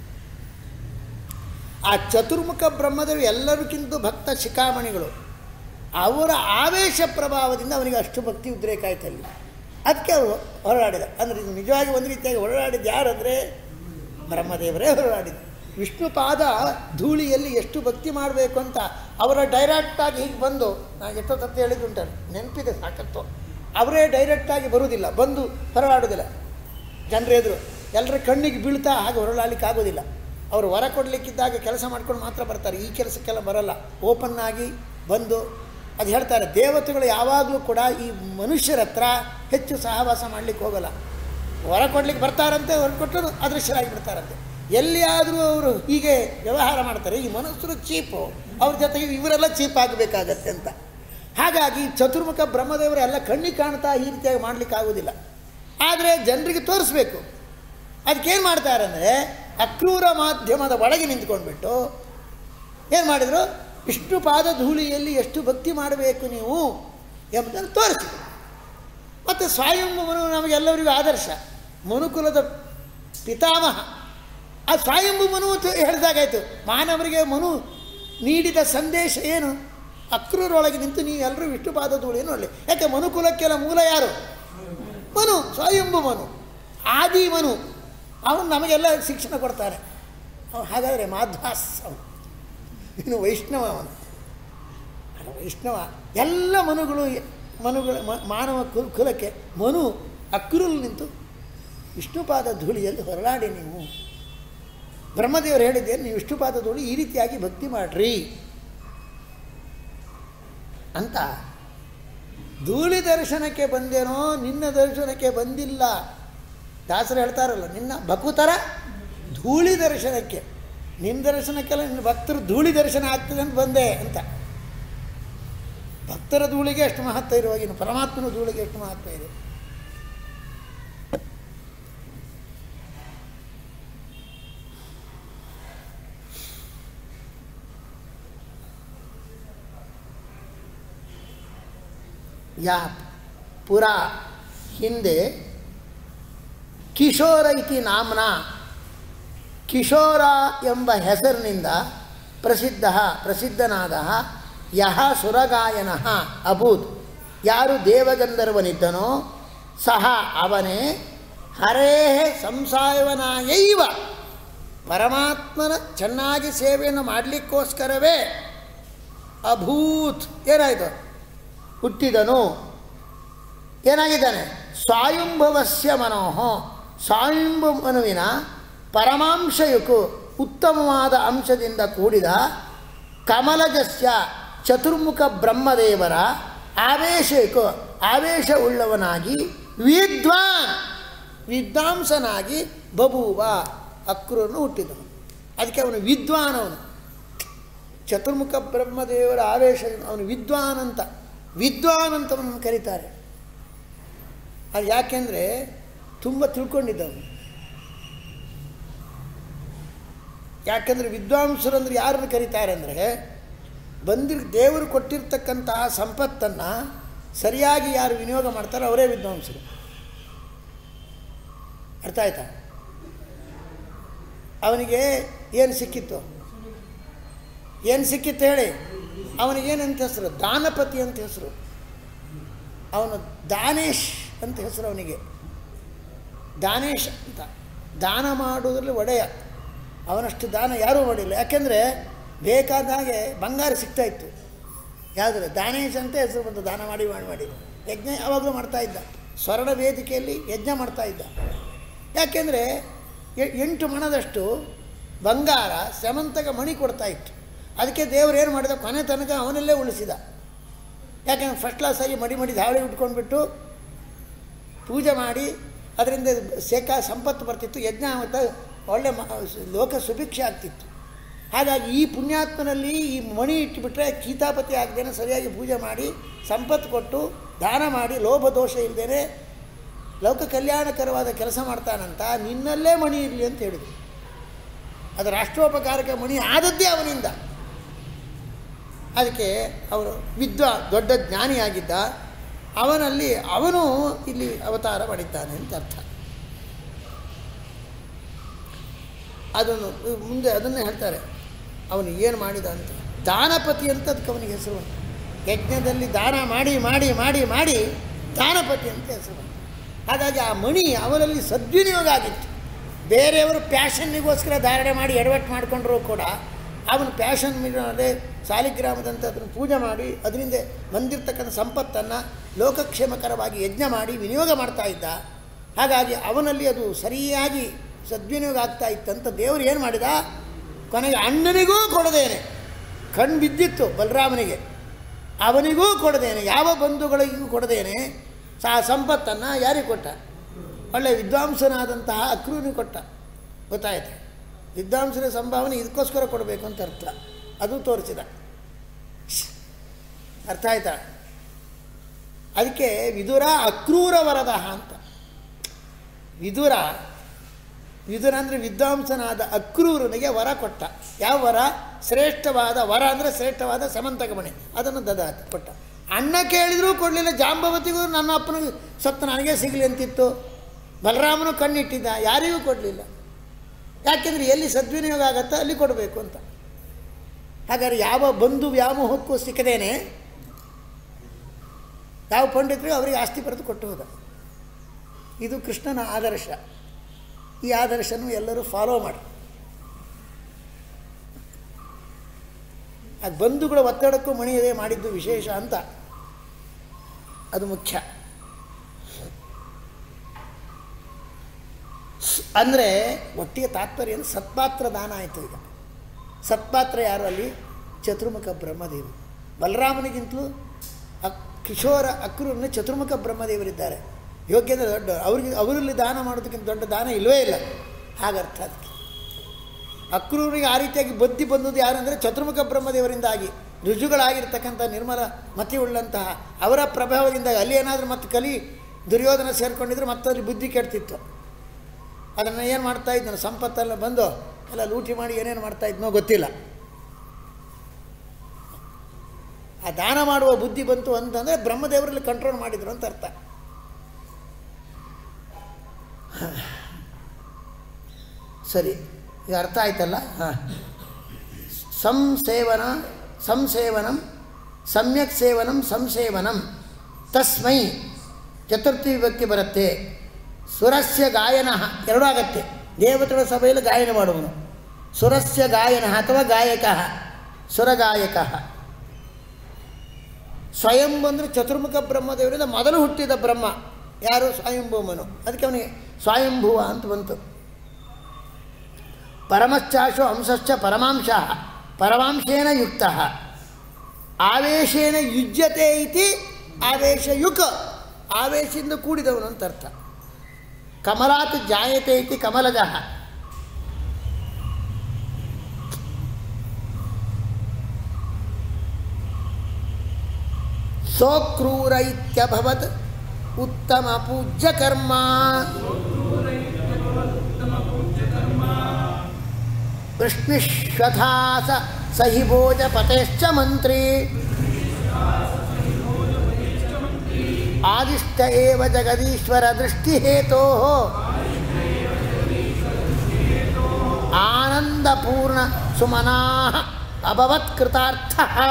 ಆ ಚತುರ್ಮುಖ ಬ್ರಹ್ಮದೇವರು ಎಲ್ಲರಿಗಿಂತ ಭಕ್ತ ಶಿಖಾಮಣಿಗಳು ಅವರ ಆವೇಶ ಪ್ರಭಾವದಿಂದ ಅವನಿಗೆ ಅಷ್ಟು ಭಕ್ತಿ ಉದ್ರೇಕ ಆಯ್ತು ಅಲ್ಲಿ ಅದಕ್ಕೆ ಅವರು ಹೊರಡಾಡಿದ ಅಂದರೆ ಇದು ನಿಜವಾಗಿ ಒಂದು ರೀತಿಯಾಗಿ ಹೊರಡಾಡಿದ್ದು ಯಾರಂದರೆ ಬ್ರಹ್ಮದೇವರೇ ಹೊರಡಾಡಿದ್ದು ವಿಷ್ಣು ಪಾದ ಧೂಳಿಯಲ್ಲಿ ಎಷ್ಟು ಭಕ್ತಿ ಮಾಡಬೇಕು ಅಂತ ಅವರ ಡೈರೆಕ್ಟಾಗಿ ಹೀಗೆ ಬಂದು ನಾನು ಎಷ್ಟೋ ತತ್ತು ಹೇಳಿದ್ದುಂಟಲ್ಲ ನೆನಪಿದೆ ಸಾಕತ್ತು ಅವರೇ ಡೈರೆಕ್ಟಾಗಿ ಬರುವುದಿಲ್ಲ ಬಂದು ಹೊರಡಾಡೋದಿಲ್ಲ ಜನರೆದುರು ಎಲ್ಲರ ಕಣ್ಣಿಗೆ ಬೀಳ್ತಾ ಹಾಗೆ ಹೊರಳಾಡ್ಲಿಕ್ಕೆ ಆಗೋದಿಲ್ಲ ಅವರು ಹೊರ ಕೊಡಲಿಕ್ಕಿದ್ದಾಗ ಕೆಲಸ ಮಾಡ್ಕೊಂಡು ಮಾತ್ರ ಬರ್ತಾರೆ ಈ ಕೆಲಸಕ್ಕೆಲ್ಲ ಬರಲ್ಲ ಓಪನ್ ಆಗಿ ಬಂದು ಅದು ಹೇಳ್ತಾರೆ ದೇವತೆಗಳು ಯಾವಾಗಲೂ ಕೂಡ ಈ ಮನುಷ್ಯರ ಹತ್ರ ಹೆಚ್ಚು ಸಹವಾಸ ಮಾಡಲಿಕ್ಕೆ ಹೋಗಲ್ಲ ಹೊರ ಕೊಡ್ಲಿಕ್ಕೆ ಬರ್ತಾರಂತೆ ಹೊರ ಕೊಟ್ಟರು ಅದೃಶ್ಯರಾಗಿ ಬಿಡ್ತಾರಂತೆ ಎಲ್ಲಿಯಾದರೂ ಅವರು ಹೀಗೆ ವ್ಯವಹಾರ ಮಾಡ್ತಾರೆ ಈ ಮನುಷ್ಯರು ಚೀಪು ಅವ್ರ ಜೊತೆಗೆ ಇವರೆಲ್ಲ ಚೀಪ್ ಆಗಬೇಕಾಗತ್ತೆ ಅಂತ ಹಾಗಾಗಿ ಚತುರ್ಮುಖ ಬ್ರಹ್ಮದೇವರು ಎಲ್ಲ ಕಣ್ಣಿಗೆ ಕಾಣ್ತಾ ಈ ರೀತಿಯಾಗಿ ಮಾಡಲಿಕ್ಕಾಗೋದಿಲ್ಲ ಆದರೆ ಜನರಿಗೆ ತೋರಿಸ್ಬೇಕು ಅದಕ್ಕೇನು ಮಾಡ್ತಾರೆ ಅಂದರೆ ಅಕ್ರೂರ ಮಾಧ್ಯಮದ ಒಳಗೆ ನಿಂತ್ಕೊಂಡ್ಬಿಟ್ಟು ಏನು ಮಾಡಿದರು ವಿಷ್ಣು ಪಾದ ಧೂಳಿಯಲ್ಲಿ ಎಷ್ಟು ಭಕ್ತಿ ಮಾಡಬೇಕು ನೀವು ಎಂಬುದನ್ನು ತೋರಿಸಿದರು ಮತ್ತು ಸ್ವಯಂಭುವನು ನಮಗೆಲ್ಲರಿಗೂ ಆದರ್ಶ ಮನುಕುಲದ ಪಿತಾಮಹ ಆ ಸ್ವಯಂಭು ಮನು ಅಂತ ಹೇಳಿದಾಗಾಯಿತು ಮಾನವರಿಗೆ ಮನು ನೀಡಿದ ಸಂದೇಶ ಏನು ಅಕ್ರೂರೊಳಗೆ ನಿಂತು ನೀವು ಎಲ್ಲರೂ ವಿಷ್ಣು ಪಾದ ಧೂಳಿಯನ್ನು ನೋಡಲಿ ಯಾಕೆ ಮನುಕುಲಕ್ಕೆಲ್ಲ ಮೂಲ ಯಾರು ಮನು ಸ್ವಯಂಭು ಮನು ಆದಿ ಮನು ಅವನು ನಮಗೆಲ್ಲ ಶಿಕ್ಷಣ ಕೊಡ್ತಾನೆ ಅವನು ಹಾಗಾದರೆ ಮಾಧ್ವಾಸ್ ಅವನು ಇನ್ನು ವೈಷ್ಣವ ಅವನು ಅಲ್ಲ, ವೈಷ್ಣವ ಎಲ್ಲ ಮನುಗಳು ಮನುಗಳ ಮ- ಮಾನವ ಕುಲ್ ಕುಲಕ್ಕೆ ಮನು ಅಕ್ರೂಲ್ ನಿಂತು ವಿಷ್ಣುಪಾದ ಧೂಳಿಯಲ್ಲಿ ಹೊರಳಾಡಿ ನೀವು ಬ್ರಹ್ಮದೇವರು ಹೇಳಿದ್ದೇನು ನೀವು ವಿಷ್ಣುಪಾದ ಧೂಳಿ ಈ ರೀತಿಯಾಗಿ ಭಕ್ತಿ ಮಾಡ್ರಿ ಅಂತ ಧೂಳಿ ದರ್ಶನಕ್ಕೆ ಬಂದೇನೋ ನಿನ್ನ ದರ್ಶನಕ್ಕೆ ಬಂದಿಲ್ಲ ದಾಸರು ಹೇಳ್ತಾರಲ್ಲ ನಿನ್ನ ಭಕುತರ ಧೂಳಿ ದರ್ಶನಕ್ಕೆ ನಿನ್ನ ದರ್ಶನಕ್ಕೆಲ್ಲ ನಿನ್ನ ಭಕ್ತರು ಧೂಳಿ ದರ್ಶನ ಆಗ್ತದೆ ಅಂತ ಬಂದೆ ಅಂತ ಭಕ್ತರ ಧೂಳಿಗೆ ಎಷ್ಟು ಮಹತ್ವ ಇರುವಾಗ ಇನ್ನು ಪರಮಾತ್ಮನ ಧೂಳಿಗೆ ಎಷ್ಟು ಮಹತ್ವ ಇದೆ ಯಾ ಪುರ ಹಿಂದೆ ಕಿಶೋರ ಇತಿ ನಾಮ್ನ ಕಿಶೋರ ಎಂಬ ಹೆಸರಿನಿಂದ ಪ್ರಸಿದ್ಧ ಪ್ರಸಿದ್ಧನಾದ ಯಹ ಸುರಗಾಯನ ಅಭೂತ್ ಯಾರು ದೇವಗಂಧರ್ವನಿದ್ದನೋ ಸಹ ಅವನೇ ಹರೇ ಸಂಸಾಯವನಾಯೈವ ಪರಮಾತ್ಮನ ಚೆನ್ನಾಗಿ ಸೇವೆಯನ್ನು ಮಾಡಲಿಕ್ಕೋಸ್ಕರವೇ ಅಭೂತ್ ಏನಾಯಿತು ಹುಟ್ಟಿದನು ಏನಾಗಿದ್ದಾನೆ ಸ್ವಾಯುಂಭವಸ್ಯ ಮನೋಹ ಸ್ವಾಯುಂಭ ಮನುವಿನ ಪರಮಾಂಶಯುಕು ಉತ್ತಮವಾದ ಅಂಶದಿಂದ ಕೂಡಿದ ಕಮಲಜಸ್ಯ ಚತುರ್ಮುಖ ಬ್ರಹ್ಮದೇವರ ಆವೇಶಯುಕು ಆವೇಶವುಳ್ಳವನಾಗಿ ವಿದ್ವಾನ್ ವಿದ್ವಾಂಸನಾಗಿ ಬಬೂವ ಅಕ್ರೂರನು ಹುಟ್ಟಿದನು ಅದಕ್ಕೆ ಅವನು ವಿದ್ವಾನ್ ಅವನು ಚತುರ್ಮುಖ ಬ್ರಹ್ಮದೇವರ ಆವೇಶ ಅವನು ವಿದ್ವಾನ್ ಅಂತ ವಿದ್ವಾನ್ ಅಂತ ಅವನನ್ನು ಕರೀತಾರೆ ಅದು ಯಾಕೆಂದರೆ ತುಂಬ ತಿಳ್ಕೊಂಡಿದ್ದವನು ಯಾಕೆಂದರೆ ವಿದ್ವಾಂಸರು ಅಂದರೆ ಯಾರನ್ನು ಕರೀತಾರೆ ಅಂದರೆ ಬಂದಿರ್ ದೇವರು ಕೊಟ್ಟಿರ್ತಕ್ಕಂತಹ ಸಂಪತ್ತನ್ನು ಸರಿಯಾಗಿ ಯಾರು ವಿನಿಯೋಗ ಮಾಡ್ತಾರೋ ಅವರೇ ವಿದ್ವಾಂಸರು ಅರ್ಥ ಆಯ್ತಾ ಅವನಿಗೆ ಏನು ಸಿಕ್ಕಿತ್ತು ಏನು ಸಿಕ್ಕಿತ್ತು ಹೇಳಿ ಅವನಿಗೇನಂತ ಹೆಸರು ದಾನಪತಿ ಅಂತ ಹೆಸರು ಅವನು ದಾನೇಶ್ ಅಂತ ಹೆಸರು ಅವನಿಗೆ ದಾನೇಶ್ ಅಂತ ದಾನ ಮಾಡುವುದರಲ್ಲಿ ಒಡೆಯ ಅವನಷ್ಟು ದಾನ ಯಾರೂ ಮಾಡಿಲ್ಲ ಯಾಕೆಂದರೆ ಬೇಕಾದ ಹಾಗೆ ಬಂಗಾರ ಸಿಗ್ತಾ ಇತ್ತು ಯಾವುದ್ರೆ ದಾನೇಶ್ ಅಂತ ಹೆಸರು ಬಂತು ದಾನ ಮಾಡಿ ಮಾಡಿ ಮಾಡಿ ಯಜ್ಞ ಯಾವಾಗಲೂ ಮಾಡ್ತಾ ಇದ್ದ ಸ್ವರ್ಣ ವೇದಿಕೆಯಲ್ಲಿ ಯಜ್ಞ ಮಾಡ್ತಾ ಇದ್ದ ಯಾಕೆಂದರೆ ಎಂಟು ಮಣದಷ್ಟು ಬಂಗಾರ ಸೆಮಂತಗ ಮಣಿ ಕೊಡ್ತಾ ಇತ್ತು ಅದಕ್ಕೆ ದೇವರು ಏನು ಮಾಡಿದ ಕೊನೆ ತನಕ ಅವನಲ್ಲೇ ಉಳಿಸಿದ ಯಾಕೆಂದ್ರೆ ಫಸ್ಟ್ ಕ್ಲಾಸಾಗಿ ಮಡಿ ಮಡಿ ಧಾವಳಿ ಉಟ್ಕೊಂಡ್ಬಿಟ್ಟು ಪೂಜೆ ಮಾಡಿ ಅದರಿಂದ ಶೇಖ ಸಂಪತ್ತು ಬರ್ತಿತ್ತು ಯಜ್ಞ ಮತ್ತು ಒಳ್ಳೆ ಮ ಲೋಕ ಸುಭಿಕ್ಷೆ ಆಗ್ತಿತ್ತು ಹಾಗಾಗಿ ಈ ಪುಣ್ಯಾತ್ಮನಲ್ಲಿ ಈ ಮಣಿ ಇಟ್ಟುಬಿಟ್ರೆ ಕೀತಾಪತಿ ಆಗದೇನೆ ಸರಿಯಾಗಿ ಪೂಜೆ ಮಾಡಿ ಸಂಪತ್ತು ಕೊಟ್ಟು ದಾನ ಮಾಡಿ ಲೋಭ ದೋಷ ಇಲ್ಲದೇನೆ ಲೋಕ ಕಲ್ಯಾಣಕರವಾದ ಕೆಲಸ ಮಾಡ್ತಾನಂತ ನಿನ್ನಲ್ಲೇ ಮಣಿ ಇರಲಿ ಅಂತ ಹೇಳಿದರು ಅದು ರಾಷ್ಟ್ರೋಪಕಾರಕ ಮಣಿ ಆದದ್ದೇ ಅವನಿಂದ ಅದಕ್ಕೆ ಅವರು ವಿದ್ವಾ ದೊಡ್ಡ ಜ್ಞಾನಿಯಾಗಿದ್ದ ಅವನಲ್ಲಿ ಅವನು ಇಲ್ಲಿ ಅವತಾರ ಮಾಡಿದ್ದಾನೆ ಅಂತ ಅರ್ಥ ಅದನ್ನು ಮುಂದೆ ಅದನ್ನೇ ಹೇಳ್ತಾರೆ ಅವನು ಏನು ಮಾಡಿದ ಅಂತ ದಾನಪತಿ ಅಂತ ಅದಕ್ಕೆ ಅವನಿಗೆ ಹೆಸರು ಬಂತು. ಯಜ್ಞದಲ್ಲಿ ದಾನ ಮಾಡಿ ಮಾಡಿ ಮಾಡಿ ಮಾಡಿ ದಾನಪತಿ ಅಂತ ಹೆಸರು ಬಂತು. ಹಾಗಾಗಿ ಆ ಮಣಿ ಅವರಲ್ಲಿ ಸದ್ವಿನಿಯೋಗ ಆಗಿತ್ತು ಬೇರೆಯವರು ಪ್ಯಾಷನ್ನಿಗೋಸ್ಕರ ಧಾರಣೆ ಮಾಡಿ ಎಡವಟ್ಟು ಮಾಡಿಕೊಂಡ್ರೂ ಕೂಡ ಅವನು ಪ್ಯಾಷನ್ ಅದೇ ಸಾಲಿಗ್ರಾಮದಂತ ಅದನ್ನು ಪೂಜೆ ಮಾಡಿ ಅದರಿಂದ ಬಂದಿರತಕ್ಕಂಥ ಸಂಪತ್ತನ್ನು ಲೋಕಕ್ಷೇಮಕರವಾಗಿ ಯಜ್ಞ ಮಾಡಿ ವಿನಿಯೋಗ ಮಾಡ್ತಾ ಇದ್ದ ಹಾಗಾಗಿ ಅವನಲ್ಲಿ ಅದು ಸರಿಯಾಗಿ ಸದ್ವಿನಿಯೋಗ ಆಗ್ತಾ ಇತ್ತಂತ ದೇವರು ಏನು ಮಾಡಿದ ಕೊನೆಗೆ ಅಣ್ಣನಿಗೂ ಕೊಡದೇನೆ ಕಣ್ಣು ಬಿದ್ದಿತ್ತು ಬಲರಾಮನಿಗೆ ಅವನಿಗೂ ಕೊಡದೇನೆ ಯಾವ ಬಂಧುಗಳಿಗೂ ಕೊಡದೇನೆ ಆ ಸಂಪತ್ತನ್ನು ಯಾರಿಗೆ ಕೊಟ್ಟ ಒಳ್ಳೆಯ ವಿದ್ವಾಂಸನಾದಂತಹ ಅಕ್ರೂನಿಗೆ ಕೊಟ್ಟ ಗೊತ್ತಾಯ್ತು ವಿದ್ವಾಂಸನ ಸಂಭಾವನೆ ಇದಕ್ಕೋಸ್ಕರ ಕೊಡಬೇಕು ಅಂತ ಅರ್ಥ ಅದು ತೋರಿಸಿದ ಅರ್ಥ ಆಯ್ತಾ ಅದಕ್ಕೆ ವಿದುರ ಅಕ್ರೂರ ವರದ ಅಂತ ವಿದುರ ವಿದುರ ಅಂದರೆ ವಿದ್ವಾಂಸನಾದ ಅಕ್ರೂರನಿಗೆ ವರ ಕೊಟ್ಟ ಯಾವ ವರ ಶ್ರೇಷ್ಠವಾದ ವರ ಅಂದರೆ ಶ್ರೇಷ್ಠವಾದ ಸಮಂತಕಮಣಿ ಅದನ್ನು ದದಾತ ಕೊಟ್ಟ ಅಣ್ಣ ಕೇಳಿದರೂ ಕೊಡಲಿಲ್ಲ ಜಾಂಬವತಿಗೂ ನನ್ನ ಅಪ್ಪನಿಗೆ ಸತ್ತು ನನಗೆ ಸಿಗಲಿ ಅಂತಿತ್ತು ಬಲರಾಮನು ಕಣ್ಣಿಟ್ಟಿದ್ದ ಯಾರಿಗೂ ಕೊಡಲಿಲ್ಲ ಯಾಕೆಂದರೆ ಎಲ್ಲಿ ಸದ್ವಿನಿಯೋಗ ಆಗತ್ತೋ ಅಲ್ಲಿ ಕೊಡಬೇಕು ಅಂತ ಹಾಗಾದ್ರೆ ಯಾವ ಬಂಧು ವ್ಯಾಮೋಹಕ್ಕೂ ಸಿಕ್ಕದೇನೆ ಯಾವ ಪಂಡಿತರು ಅವರಿಗೆ ಆಸ್ತಿ ಬರೆದು ಕೊಟ್ಟು ಹೋದ ಇದು ಕೃಷ್ಣನ ಆದರ್ಶ ಈ ಆದರ್ಶನೂ ಎಲ್ಲರೂ ಫಾಲೋ ಮಾಡಿ ಆ ಬಂಧುಗಳ ಒತ್ತಡಕ್ಕೂ ಮಣಿಯದೆ ಮಾಡಿದ್ದು ವಿಶೇಷ ಅಂತ ಅದು ಮುಖ್ಯ ಅಂದರೆ ಒಟ್ಟಿಗೆ ತಾತ್ಪರ್ಯ ಅಂದರೆ ಸತ್ಪಾತ್ರ ದಾನ ಆಯಿತು ಈಗ ಸತ್ಪಾತ್ರ ಯಾರು ಅಲ್ಲಿ ಚತುರ್ಮುಖ ಬ್ರಹ್ಮದೇವಿ ಬಲರಾಮನಿಗಿಂತಲೂ ಅಕ್ ಕಿಶೋರ ಅಕ್ರೂರನ್ನ ಚತುರ್ಮುಖ ಬ್ರಹ್ಮದೇವರಿದ್ದಾರೆ ಯೋಗ್ಯತೆ ದೊಡ್ಡ ಅವ್ರಿಗೆ ಅವರಲ್ಲಿ ದಾನ ಮಾಡೋದಕ್ಕಿಂತ ದೊಡ್ಡ ದಾನ ಇಲ್ಲವೇ ಇಲ್ಲ ಹಾಗರ್ಥ ಅದಕ್ಕೆ ಅಕ್ರೂರಿಗೆ ಆ ರೀತಿಯಾಗಿ ಬುದ್ಧಿ ಬಂದದ್ದು ಯಾರು ಅಂದರೆ ಚತುರ್ಮುಖ ಬ್ರಹ್ಮದೇವರಿಂದಾಗಿ ರುಜುಗಳಾಗಿರ್ತಕ್ಕಂಥ ನಿರ್ಮಲ ಮತಿಯುಳ್ಳಂತಹ ಅವರ ಪ್ರಭಾವದಿಂದ ಅಲ್ಲಿ ಏನಾದರೂ ಮತ್ತೆ ಕಲಿ ದುರ್ಯೋಧನ ಸೇರಿಕೊಂಡಿದ್ರೆ ಮತ್ತಲ್ಲಿ ಬುದ್ಧಿ ಕೆಡ್ತಿತ್ತು ಅದನ್ನು ಏನು ಮಾಡ್ತಾ ಇದ್ದನು ಸಂಪತ್ತೆಲ್ಲ ಬಂದು ಎಲ್ಲ ಲೂಟಿ ಮಾಡಿ ಏನೇನು ಮಾಡ್ತಾ ಇದ್ನೋ ಗೊತ್ತಿಲ್ಲ ಆ ದಾನ ಮಾಡುವ ಬುದ್ಧಿ ಬಂತು ಅಂತಂದರೆ ಬ್ರಹ್ಮದೇವರಲ್ಲಿ ಕಂಟ್ರೋಲ್ ಮಾಡಿದ್ರು ಅಂತ ಅರ್ಥ ಸರಿ ಈಗ ಅರ್ಥ ಆಯ್ತಲ್ಲ ಹಾಂ ಸಂಸೇವನ ಸಂಸೇವನಂ ಸಮ್ಯಕ್ ಸೇವನಂ ಸಂಸೇವನಂ ತಸ್ಮೈ ಚತುರ್ಥಿ ವಿಭಕ್ತಿ ಬರುತ್ತೆ ಸುರಸ್ಯ ಗಾಯನ ಎರಡೂ ಆಗತ್ತೆ ದೇವತೆಗಳ ಸಭೆಯಲ್ಲಿ ಗಾಯನ ಮಾಡುವನು ಸುರಸ್ಯ ಗಾಯನ ಅಥವಾ ಗಾಯಕ ಸುರಗಾಯಕ ಸ್ವಯಂ ಬಂದರೆ ಚತುರ್ಮುಖ ಬ್ರಹ್ಮದೇವರಿಂದ ಮೊದಲು ಹುಟ್ಟಿದ ಬ್ರಹ್ಮ ಯಾರು ಸ್ವಯಂಭೂಮನು ಅದಕ್ಕೆ ಅವನಿಗೆ ಸ್ವಯಂಭುವ ಅಂತ ಬಂತು ಪರಮಶ್ಚಾಶು ಅಂಶಶ್ಚ ಪರಮಾಂಶ ಪರಮಾಂಶೇನ ಯುಕ್ತ ಆವೇಶೇನ ಯುಜ್ಯತೆ ಇತಿ ಆವೇಶಯುಕ್ ಆವೇಶದಿಂದ ಕೂಡಿದವನು ಅಂತ ಅರ್ಥ ಕಮಲಾತ್ ಜಾಯತೆ ಇತಿ ಕಮಲಜ ಸೋಕ್ರೂರ ಇತ್ಯಭವತ್ ಉತ್ತಮ ಪೂಜ್ಯ ಕರ್ಮ ವೃಷ್ಣಿಶ್ವಥಾಸ ಸಹಿ ಭೋಜಪತೆಶ್ಚ ಮಂತ್ರಿ ಆದಿಷ್ಟ ಏವ ಜಗದೀಶ್ವರ ದೃಷ್ಟಿಹೇತೋ ಆನಂದಪೂರ್ಣ ಸುಮನಾ ಅಭವತ್ ಕೃತಾರ್ಥ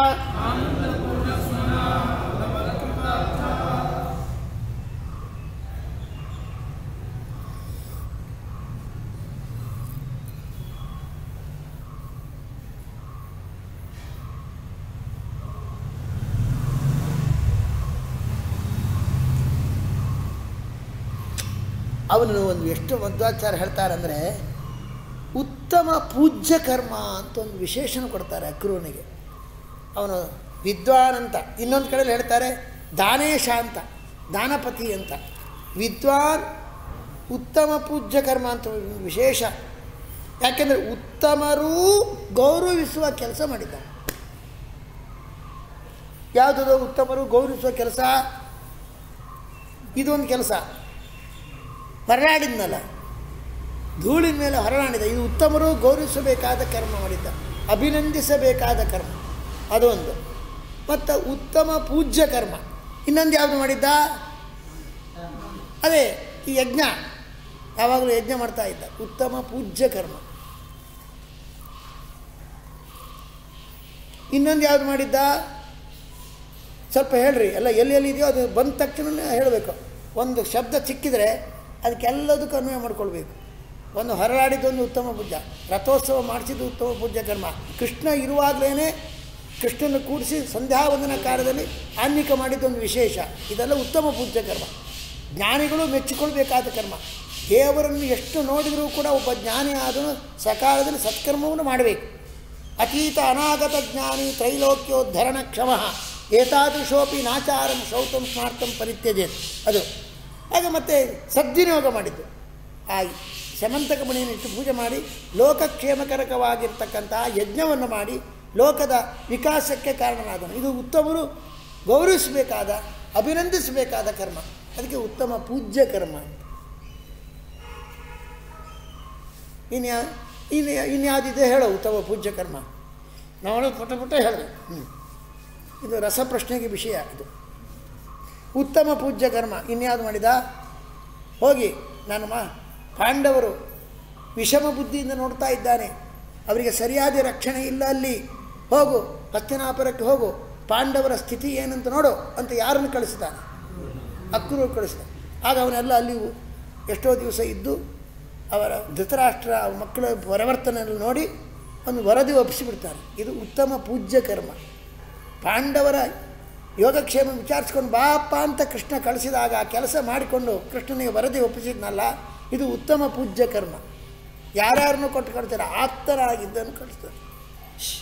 ಅವನು ಒಂದು ಎಷ್ಟು ಮಧ್ವಾಚಾರ್ಯ ಹೇಳ್ತಾರೆ ಅಂದರೆ ಉತ್ತಮ ಪೂಜ್ಯ ಕರ್ಮ ಅಂತ ಒಂದು ವಿಶೇಷಣ ಕೊಡ್ತಾರೆ ಅಕ್ರೂನಿಗೆ ಅವನು ವಿದ್ವಾನ್ ಅಂತ ಇನ್ನೊಂದು ಕಡೆಯಲ್ಲಿ ಹೇಳ್ತಾರೆ ದಾನೇಶ ಅಂತ ದಾನಪತಿ ಅಂತ ವಿದ್ವಾನ್ ಉತ್ತಮ ಪೂಜ್ಯ ಕರ್ಮ ಅಂತ ಒಂದು ವಿಶೇಷ ಯಾಕೆಂದರೆ ಉತ್ತಮರೂ ಗೌರವಿಸುವ ಕೆಲಸ ಮಾಡಿದ್ದಾನೆ ಯಾವುದದು ಉತ್ತಮರು ಗೌರವಿಸುವ ಕೆಲಸ ಇದೊಂದು ಕೆಲಸ ಹೊರನಾಡಿದ್ನಲ್ಲ ಧೂಳಿನ ಮೇಲೆ ಹೊರನಾಡಿದ ಇದು ಉತ್ತಮರು ಗೌರವಿಸಬೇಕಾದ ಕರ್ಮ ಮಾಡಿದ್ದ ಅಭಿನಂದಿಸಬೇಕಾದ ಕರ್ಮ ಅದೊಂದು ಮತ್ತು ಉತ್ತಮ ಪೂಜ್ಯ ಕರ್ಮ ಇನ್ನೊಂದು ಯಾವುದು ಮಾಡಿದ್ದ ಅದೇ ಈ ಯಜ್ಞ ಯಾವಾಗಲೂ ಯಜ್ಞ ಮಾಡ್ತಾ ಇದ್ದ ಉತ್ತಮ ಪೂಜ್ಯ ಕರ್ಮ ಇನ್ನೊಂದು ಯಾವ್ದು ಮಾಡಿದ್ದ ಸ್ವಲ್ಪ ಹೇಳ್ರಿ ಎಲ್ಲ ಎಲ್ಲಿ ಎಲ್ಲಿ ಇದೆಯೋ ಅದು ಬಂದ ತಕ್ಷಣ ಹೇಳಬೇಕು ಒಂದು ಶಬ್ದ ಸಿಕ್ಕಿದರೆ ಅದಕ್ಕೆಲ್ಲದಕ್ಕೂ ಅನ್ವಯ ಮಾಡ್ಕೊಳ್ಬೇಕು ಒಂದು ಹೊರಡಾಡಿದ್ದೊಂದು ಉತ್ತಮ ಪೂಜ ರಥೋತ್ಸವ ಮಾಡಿಸಿದ್ದು ಉತ್ತಮ ಪೂಜ್ಯ ಕರ್ಮ ಕೃಷ್ಣ ಇರುವಾಗಲೇ ಕೃಷ್ಣನ ಕೂಡಿಸಿ ಸಂಧ್ಯಾವಂದನ ಕಾರ್ಯದಲ್ಲಿ ಆನ್ವಿಕ ಮಾಡಿದ್ದೊಂದು ವಿಶೇಷ ಇದೆಲ್ಲ ಉತ್ತಮ ಪೂಜ್ಯ ಕರ್ಮ ಜ್ಞಾನಿಗಳು ಮೆಚ್ಚಿಕೊಳ್ಬೇಕಾದ ಕರ್ಮ ದೇವರನ್ನು ಎಷ್ಟು ನೋಡಿದರೂ ಕೂಡ ಒಬ್ಬ ಜ್ಞಾನಿ ಆದನು ಸಕಾಲದಲ್ಲಿ ಸತ್ಕರ್ಮವನ್ನು ಮಾಡಬೇಕು ಅತೀತ ಅನಾಗತ ಜ್ಞಾನಿ ತ್ರೈಲೋಕ್ಯೋದ್ಧರಣ ಕ್ಷಮ ಏತಾದೃಶೋಪಿ ನಾಚಾರಂ ಶೌತಂ ಸ್ಮಾರ್ತಂ ಪರಿತ್ಯಜೇತ್ ಅದು ಹಾಗೆ ಮತ್ತೆ ಸದ್ವಿನಿಯೋಗ ಮಾಡಿದ್ದು ಆ ಶಮಂತಕ ಮಣಿಯನ್ನು ಇಟ್ಟು ಪೂಜೆ ಮಾಡಿ ಲೋಕಕ್ಷೇಮಕರಕವಾಗಿರ್ತಕ್ಕಂತಹ ಯಜ್ಞವನ್ನು ಮಾಡಿ ಲೋಕದ ವಿಕಾಸಕ್ಕೆ ಕಾರಣನಾದನು ಇದು ಉತ್ತಮರು ಗೌರವಿಸಬೇಕಾದ ಅಭಿನಂದಿಸಬೇಕಾದ ಕರ್ಮ ಅದಕ್ಕೆ ಉತ್ತಮ ಪೂಜ್ಯ ಕರ್ಮ ಅಂತ ಇನ್ಯಾ ಇನ್ನು ಇನ್ಯಾವುದಿದೆ ಹೇಳೋ ಉತ್ತಮ ಪೂಜ್ಯ ಕರ್ಮ ನಾವು ಪುಟ ಪುಟ ಹೇಳಿದೆ ಹ್ಞೂ ಇದು ರಸಪ್ರಶ್ನೆಗೆ ವಿಷಯ ಇದು ಉತ್ತಮ ಪೂಜ್ಯ ಕರ್ಮ ಇನ್ಯಾವುದು ಮಾಡಿದ ಹೋಗಿ ನಾನು ಮಾ ಪಾಂಡವರು ವಿಷಮ ಬುದ್ಧಿಯಿಂದ ನೋಡ್ತಾ ಇದ್ದಾನೆ ಅವರಿಗೆ ಸರಿಯಾದ ರಕ್ಷಣೆ ಇಲ್ಲ ಅಲ್ಲಿ ಹೋಗು ಹಸ್ತಿನಾಪುರಕ್ಕೆ ಹೋಗು ಪಾಂಡವರ ಸ್ಥಿತಿ ಏನಂತ ನೋಡು ಅಂತ ಯಾರನ್ನು ಕಳಿಸ್ತಾನೆ ಅಕ್ರೂರು ಕಳಿಸ್ದ ಆಗ ಅವನೆಲ್ಲ ಅಲ್ಲಿ ಎಷ್ಟೋ ದಿವಸ ಇದ್ದು ಅವರ ಧೃತರಾಷ್ಟ್ರ ಅವ್ರ ಮಕ್ಕಳ ಪರಿವರ್ತನೆಯನ್ನು ನೋಡಿ ಒಂದು ವರದಿ ಒಪ್ಪಿಸಿಬಿಡ್ತಾರೆ ಇದು ಉತ್ತಮ ಪೂಜ್ಯ ಕರ್ಮ ಪಾಂಡವರ ಯೋಗಕ್ಷೇಮ ವಿಚಾರಿಸ್ಕೊಂಡು ಬಾಪ ಅಂತ ಕೃಷ್ಣ ಕಳಿಸಿದಾಗ ಆ ಕೆಲಸ ಮಾಡಿಕೊಂಡು ಕೃಷ್ಣನಿಗೆ ವರದಿ ಒಪ್ಪಿಸಿದ್ನಲ್ಲ ಇದು ಉತ್ತಮ ಪೂಜ್ಯ ಕರ್ಮ ಯಾರ್ಯಾರನ್ನು ಕೊಟ್ಟು ಕಳಿಸ್ತಾರೆ ಆಪ್ತರಾಗಿದ್ದನ್ನು ಕಳಿಸ್ತಾರೆ ಶ್ಶ್.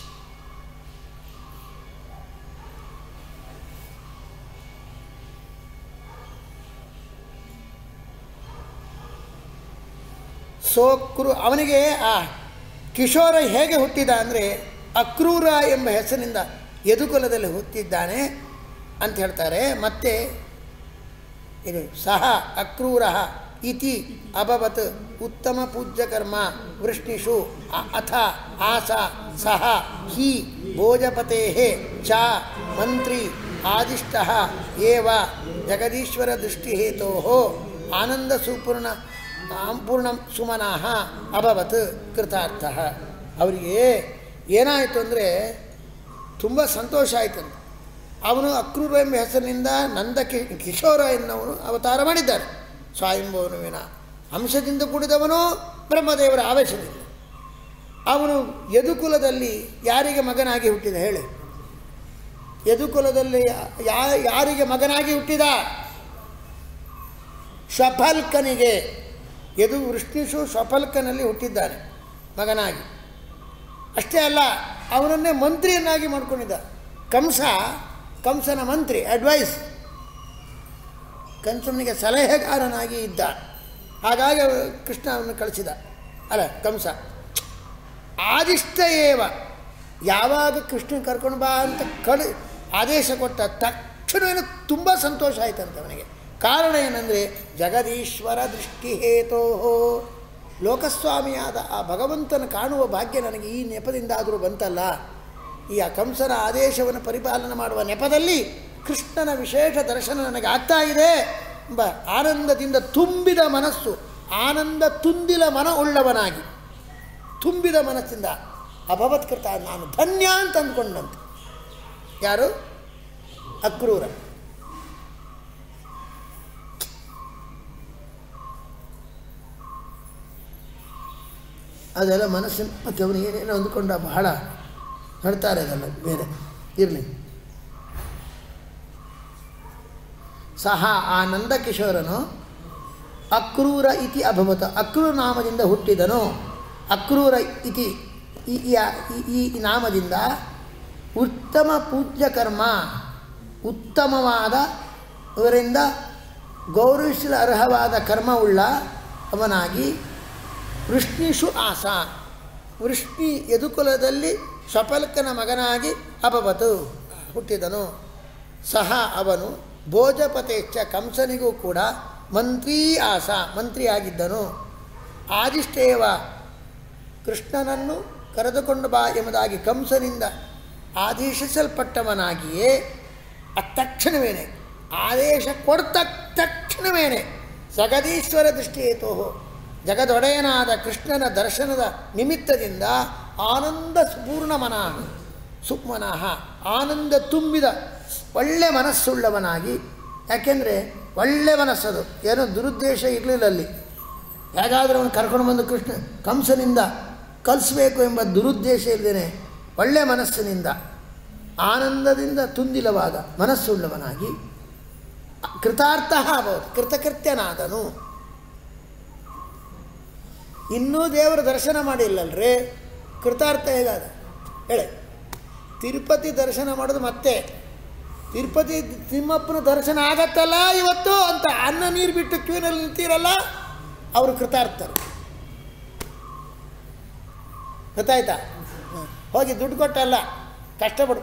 ಸೋಕ್ರು ಅವನಿಗೆ ಆ ಕಿಶೋರ ಹೇಗೆ ಹುಟ್ಟಿದ ಅಂದರೆ ಅಕ್ರೂರ ಎಂಬ ಹೆಸರಿನಿಂದ ಯದುಕುಲದಲ್ಲಿ ಹುಟ್ಟಿದ್ದಾನೆ ಅಂತ ಹೇಳ್ತಾರೆ ಮತ್ತು ಇದು ಸಹ ಅಕ್ರೂರ ಇತಿ ಅಭವತ್ ಉತ್ತಮ ಪೂಜ್ಯ ಕರ್ಮ ವೃಷ್ಣಿಷು ಅ- ಅಥ ಆಸ ಸಹ ಹಿ ಭೋಜಪತೆ ಚ ಮಂತ್ರಿ ಆದಿಷ್ಟ ಏವ ಜಗದೀಶ್ವರ ದೃಷ್ಟಿಹೇತೋ ಆನಂದ ಸುಪೂರ್ಣ ಪೂರ್ಣ ಸುಮನಃ ಅಭವತ್ ಕೃತಾರ್ಥ ಅವರಿಗೆ ಏನಾಯಿತು ಅಂದರೆ ತುಂಬ ಸಂತೋಷ ಆಯಿತಂತೆ ಅವನು ಅಕ್ರೂರ ಎಂಬ ಹೆಸರಿನಿಂದ ನಂದ ಕಿ ಕಿಶೋರ ಎನ್ನುವನು ಅವತಾರ ಮಾಡಿದ್ದಾರೆ ಸ್ವಯಂಭವನುವಿನ ಅಂಶದಿಂದ ಕೂಡಿದವನು ಬ್ರಹ್ಮದೇವರ ಆವೇಶದಿಂದ ಅವನು ಯದುಕುಲದಲ್ಲಿ ಯಾರಿಗೆ ಮಗನಾಗಿ ಹುಟ್ಟಿದ ಹೇಳಿ ಯದುಕುಲದಲ್ಲಿ ಯಾ ಯಾರಿಗೆ ಮಗನಾಗಿ ಹುಟ್ಟಿದ ಶ್ವಫಲ್ಕನಿಗೆ ಯದು ವೃಷ್ಣಿಷು ಶ್ವಫಲ್ಕನಲ್ಲಿ ಹುಟ್ಟಿದ್ದಾನೆ ಮಗನಾಗಿ ಅಷ್ಟೇ ಅಲ್ಲ ಅವನನ್ನೇ ಮಂತ್ರಿಯನ್ನಾಗಿ ಮಾಡ್ಕೊಂಡಿದ್ದ ಕಂಸ ಕಂಸನ ಮಂತ್ರಿ ಅಡ್ವೈಸ್ ಕಂಸನಿಗೆ ಸಲಹೆಗಾರನಾಗಿ ಇದ್ದ ಹಾಗಾಗಿ ಅವ- ಕೃಷ್ಣ ಅವನು ಕಳಿಸಿದ ಅಲ್ಲ ಕಂಸ ಆದಿಷ್ಟ ಏವ ಯಾವಾಗ ಕೃಷ್ಣ ಕರ್ಕೊಂಡು ಬಾ ಅಂತ ಕಳಿ ಆದೇಶ ಕೊಟ್ಟ ತಕ್ಷಣವೇನು ತುಂಬ ಸಂತೋಷ ಆಯ್ತಂತೆ ಅವನಿಗೆ ಕಾರಣ ಏನಂದರೆ ಜಗದೀಶ್ವರ ದೃಷ್ಟಿಹೇತೋ ಲೋಕಸ್ವಾಮಿಯಾದ ಆ ಭಗವಂತನ ಕಾಣುವ ಭಾಗ್ಯ ನನಗೆ ಈ ನೆಪದಿಂದಾದರೂ ಬಂತಲ್ಲ ಈ ಆ ಕಂಸನ ಆದೇಶವನ್ನು ಪರಿಪಾಲನೆ ಮಾಡುವ ನೆಪದಲ್ಲಿ ಕೃಷ್ಣನ ವಿಶೇಷ ದರ್ಶನ ನನಗೆ ಆಗ್ತಾ ಇದೆ ಎಂಬ ಆನಂದದಿಂದ ತುಂಬಿದ ಮನಸ್ಸು ಆನಂದ ತುಂದಿಲ ಮನ ಉಳ್ಳವನಾಗಿ ತುಂಬಿದ ಮನಸ್ಸಿಂದ ಅಭವತ್ಕೃತ ನಾನು ಧನ್ಯ ಅಂತ ಅಂದ್ಕೊಂಡಂತೆ ಯಾರು ಅಕ್ರೂರ ಅದೆಲ್ಲ ಮನಸ್ಸಿನ ಮತ್ತು ಅವನಿಗೆ ಏನೇನೋ ಅಂದ್ಕೊಂಡ ಬಹಳ ಹೇಳ್ತಾರೆ ಅದೆಲ್ಲ ಬೇರೆ ಇರಲಿ ಸಹ ಆ ನಂದಕಿಶೋರನು ಅಕ್ರೂರ ಇತಿ ಅಭವತ ಅಕ್ರೂರ ನಾಮದಿಂದ ಹುಟ್ಟಿದನು ಅಕ್ರೂರ ಇತಿ ಈ ಈ- ಈ- ಈ ನಾಮದಿಂದ ಉತ್ತಮ ಪೂಜ್ಯ ಕರ್ಮ ಉತ್ತಮವಾದ ಇವರಿಂದ ಗೌರವಿಸಲು ಅರ್ಹವಾದ ಕರ್ಮವುಳ್ಳ ಅವನಾಗಿ ವೃಷ್ಣಿಷು ಆಸ ವೃಷ್ಣಿ ಯದುಕುಲದಲ್ಲಿ ಸ್ವಪಲ್ಕನ ಮಗನಾಗಿ ಅಭವತು ಹುಟ್ಟಿದನು ಸಹ ಅವನು ಭೋಜಪತೇಚ್ಛ ಕಂಸನಿಗೂ ಕೂಡ ಮಂತ್ರಿ ಆಸ ಮಂತ್ರಿಯಾಗಿದ್ದನು ಆದಿಷ್ಟೇವ ಕೃಷ್ಣನನ್ನು ಕರೆದುಕೊಂಡು ಬಾ ಎಂಬುದಾಗಿ ಕಂಸನಿಂದ ಆದೇಶಿಸಲ್ಪಟ್ಟವನಾಗಿಯೇ ಅತ್ತಕ್ಷಣವೇನೆ ಆದೇಶ ಕೊಡ್ತ ತಕ್ಷಣವೇನೆ ಜಗದೀಶ್ವರ ದೃಷ್ಟಿಯೇತೋ ಜಗದೊಡೆಯನಾದ ಕೃಷ್ಣನ ದರ್ಶನದ ನಿಮಿತ್ತದಿಂದ ಆನಂದ ಪೂರ್ಣ ಮನ ಸುಮನಃ ಆನಂದ ತುಂಬಿದ ಒಳ್ಳೆ ಮನಸ್ಸುಳ್ಳವನಾಗಿ ಯಾಕೆಂದರೆ ಒಳ್ಳೆ ಮನಸ್ಸದು ಏನೋ ದುರುದ್ದೇಶ ಇರಲಿಲ್ಲ ಅಲ್ಲಿ ಹೇಗಾದರೂ ಅವನು ಕರ್ಕೊಂಡು ಬಂದು ಕೃಷ್ಣ ಕಂಸನಿಂದ ಕಲಿಸ್ಬೇಕು ಎಂಬ ದುರುದ್ದೇಶ ಇಲ್ಲದೇನೆ ಒಳ್ಳೆ ಮನಸ್ಸಿನಿಂದ ಆನಂದದಿಂದ ತುಂದಿಲವಾದ ಮನಸ್ಸುಳ್ಳವನಾಗಿ ಕೃತಾರ್ಥ ಅಭವತ್ ಕೃತಕೃತ್ಯನಾದನು ಇನ್ನೂ ದೇವರ ದರ್ಶನ ಮಾಡಿಲ್ಲಲ್ರಿ ಕೃತಾರ್ಥ ಹೇಗಾದ ಹೇಳಿ ತಿರುಪತಿ ದರ್ಶನ ಮಾಡೋದು ಮತ್ತೆ ತಿರುಪತಿ ತಿಮ್ಮಪ್ಪನ ದರ್ಶನ ಆಗತ್ತಲ್ಲ ಇವತ್ತು ಅಂತ ಅನ್ನ ನೀರು ಬಿಟ್ಟು ಕ್ಯೂನಲ್ಲಿ ನಿಂತೀರಲ್ಲ ಅವರು ಕೃತಾರ್ಥರು ಗೊತ್ತಾಯ್ತಾ ಹ್ಮ್. ಹೋಗಿ ದುಡ್ಡು ಕೊಟ್ಟಲ್ಲ ಕಷ್ಟಪಡು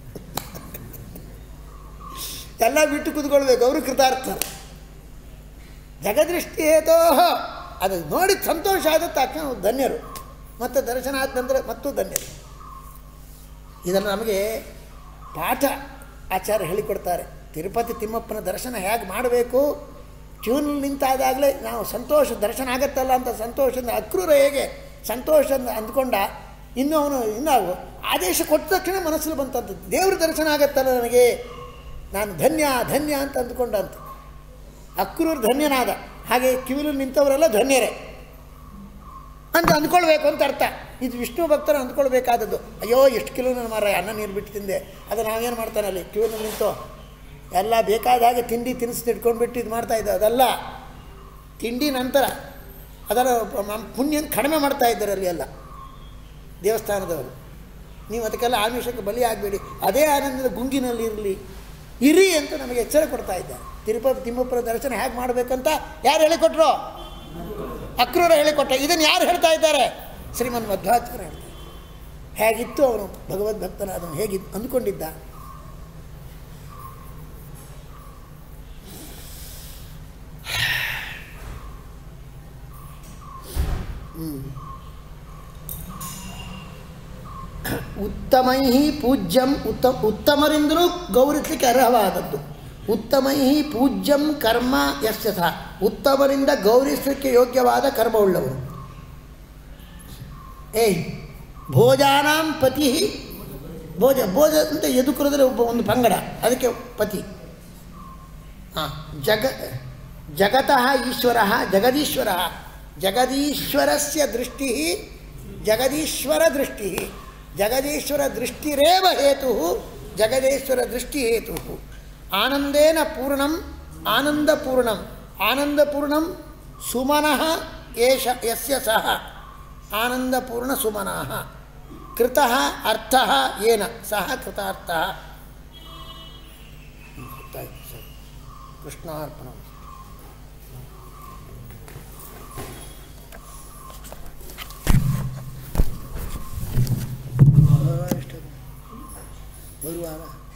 ಎಲ್ಲ ಬಿಟ್ಟು ಕುತ್ಕೊಳ್ಬೇಕು ಅವರು ಕೃತಾರ್ಥರು ಜಗದೃಷ್ಟಿ ಹೇತೋ ಅದು ನೋಡಿ ಸಂತೋಷ ಆದ ತಕ್ಷಣ ಅವ್ರು ಧನ್ಯರು ಮತ್ತು ದರ್ಶನ ಆದ ನಂತರ ಮತ್ತೂ ಧನ್ಯರು ಇದನ್ನು ನಮಗೆ ಪಾಠ ಆಚಾರ್ಯ ಹೇಳಿಕೊಡ್ತಾರೆ ತಿರುಪತಿ ತಿಮ್ಮಪ್ಪನ ದರ್ಶನ ಹೇಗೆ ಮಾಡಬೇಕು ಕ್ಯೂನಲ್ಲಿ ನಿಂತಾದಾಗಲೇ ನಾವು ಸಂತೋಷ ದರ್ಶನ ಆಗತ್ತಲ್ಲ ಅಂತ ಸಂತೋಷದಿಂದ ಅಕ್ರೂರ ಹೇಗೆ ಸಂತೋಷದಿಂದ ಅಂದ್ಕೊಂಡ ಇನ್ನು ಅವನು ಇನ್ನು ಆದೇಶ ಕೊಟ್ಟ ತಕ್ಷಣ ಮನಸ್ಸಲ್ಲಿ ಬಂತಂತ ದೇವ್ರ ದರ್ಶನ ಆಗತ್ತಲ್ಲ ನನಗೆ ನಾನು ಧನ್ಯ ಧನ್ಯ ಅಂತ ಅಂದ್ಕೊಂಡಂತ ಅಕ್ರೂರು ಧನ್ಯನಾದ ಹಾಗೆ ಕಿವಿಲು ನಿಂತವರೆಲ್ಲ ಧನ್ಯರೇ ಅಂತ ಅಂದ್ಕೊಳ್ಬೇಕು ಅಂತ ಅರ್ಥ ಇದು ವಿಷ್ಣು ಭಕ್ತರು ಅಂದ್ಕೊಳ್ಬೇಕಾದದ್ದು ಅಯ್ಯೋ ಎಷ್ಟು ಕಿಲೋ ನನ್ನ ಮಾರ ಅನ್ನ ನೀರು ಬಿಟ್ಟು ತಿಂದೆ ಅದು ನಾವೇನು ಮಾಡ್ತಾನೆ ಅಲ್ಲಿ ಕ್ಯೂನಲ್ಲಿ ನಿಂತು ಎಲ್ಲ ಬೇಕಾದ ಹಾಗೆ ತಿಂಡಿ ತಿನಿಸು ತಿಡ್ಕೊಂಡ್ಬಿಟ್ಟು ಇದು ಮಾಡ್ತಾ ಇದ್ದ ಅದಲ್ಲ ತಿಂಡಿ ನಂತರ ಅದರ ಮ- ಪುಣ್ಯ ಕಡಿಮೆ ಮಾಡ್ತಾ ಇದ್ದಾರೆ ಅಲ್ಲಿ ಎಲ್ಲ ದೇವಸ್ಥಾನದವರು ನೀವು ಅದಕ್ಕೆಲ್ಲ ಆಮಿಷಕ್ಕೆ ಬಲಿ ಆಗಬೇಡಿ ಅದೇ ಆನಂದದ ಗುಂಗಿನಲ್ಲಿ ಇರಲಿ ಇರಿ ಅಂತ ನಮಗೆ ಎಚ್ಚರ ಕೊಡ್ತಾ ಇದ್ದಾರೆ ತಿರುಪತಿ ತಿಮ್ಮಪ್ಪನ ದರ್ಶನ ಹೇಗೆ ಮಾಡಬೇಕಂತ ಯಾರು ಹೇಳಿಕೊಟ್ರು ಅಕ್ರೂರ ಹೇಳಿಕೊಟ್ಟ ಇದನ್ನು ಯಾರು ಹೇಳ್ತಾ ಇದ್ದಾರೆ ಶ್ರೀಮನ್ ಮಧ್ವಾಚಾರ್ಯ ಹೇಳ್ತಾರೆ ಹೇಗಿತ್ತು ಅವನು ಭಗವದ್ಭಕ್ತನಾದವನು ಹೇಗಿ ಅಂದ್ಕೊಂಡಿದ್ದ ಉತ್ತಮೈ ಪೂಜ್ಯಂ ಉತ್ತ ಉತ್ತಮರಿಂದಲೂ ಗೌರವಿಸಲಿಕ್ಕೆ ಅರ್ಹವಾದದ್ದು ಉತ್ತಮೈ ಪೂಜ್ಯಂ ಕರ್ಮ ಯಸ್ಯ ಸಹ ಉತ್ತಮರಿಂದ ಗೌರವಿಸಲಿಕ್ಕೆ ಯೋಗ್ಯವಾದ ಕರ್ಮವುಳ್ಳವರು ಏಯ್ ಭೋಜಾನಾಂ ಪತಿ ಭೋಜ ಭೋಜ ಅಂತ ಎದುಕುರದ್ರೆ ಒಬ್ಬ ಒಂದು ಪಂಗಡ ಅದಕ್ಕೆ ಪತಿ ಹಾಂ ಜಗ ಜಗತಃ ಈಶ್ವರ ಜಗದೀಶ್ವರ ಜಗದೀಶ್ವರಸ್ಯ ದೃಷ್ಟಿ ಜಗದೀಶ್ವರ ದೃಷ್ಟಿ ಜಗದೀಶ್ವರ ದೃಷ್ಟಿರೇವ ಹೇತು ಜಗದೀಶ್ವರ ದೃಷ್ಟಿ ಹೇತು ಆನಂದೇನ ಪೂರ್ಣಂ ಆನಂದಪೂರ್ಣಂ ಆನಂದಪೂರ್ಣಂ ಸುಮನಃ ಏಷ ಯಸ್ಯ ಸಹ ಆನಂದಪೂರ್ಣ ಸುಮನಃ ಕೃತಃ ಅರ್ಥಃ ಏನ ಸಹ ಕೃತಾರ್ಥಃ ಗೊತ್ತಾಯ್ತು ಸರ್ ಕೃಷ್ಣಾರ್ಪಣ ಗುರುವಾರ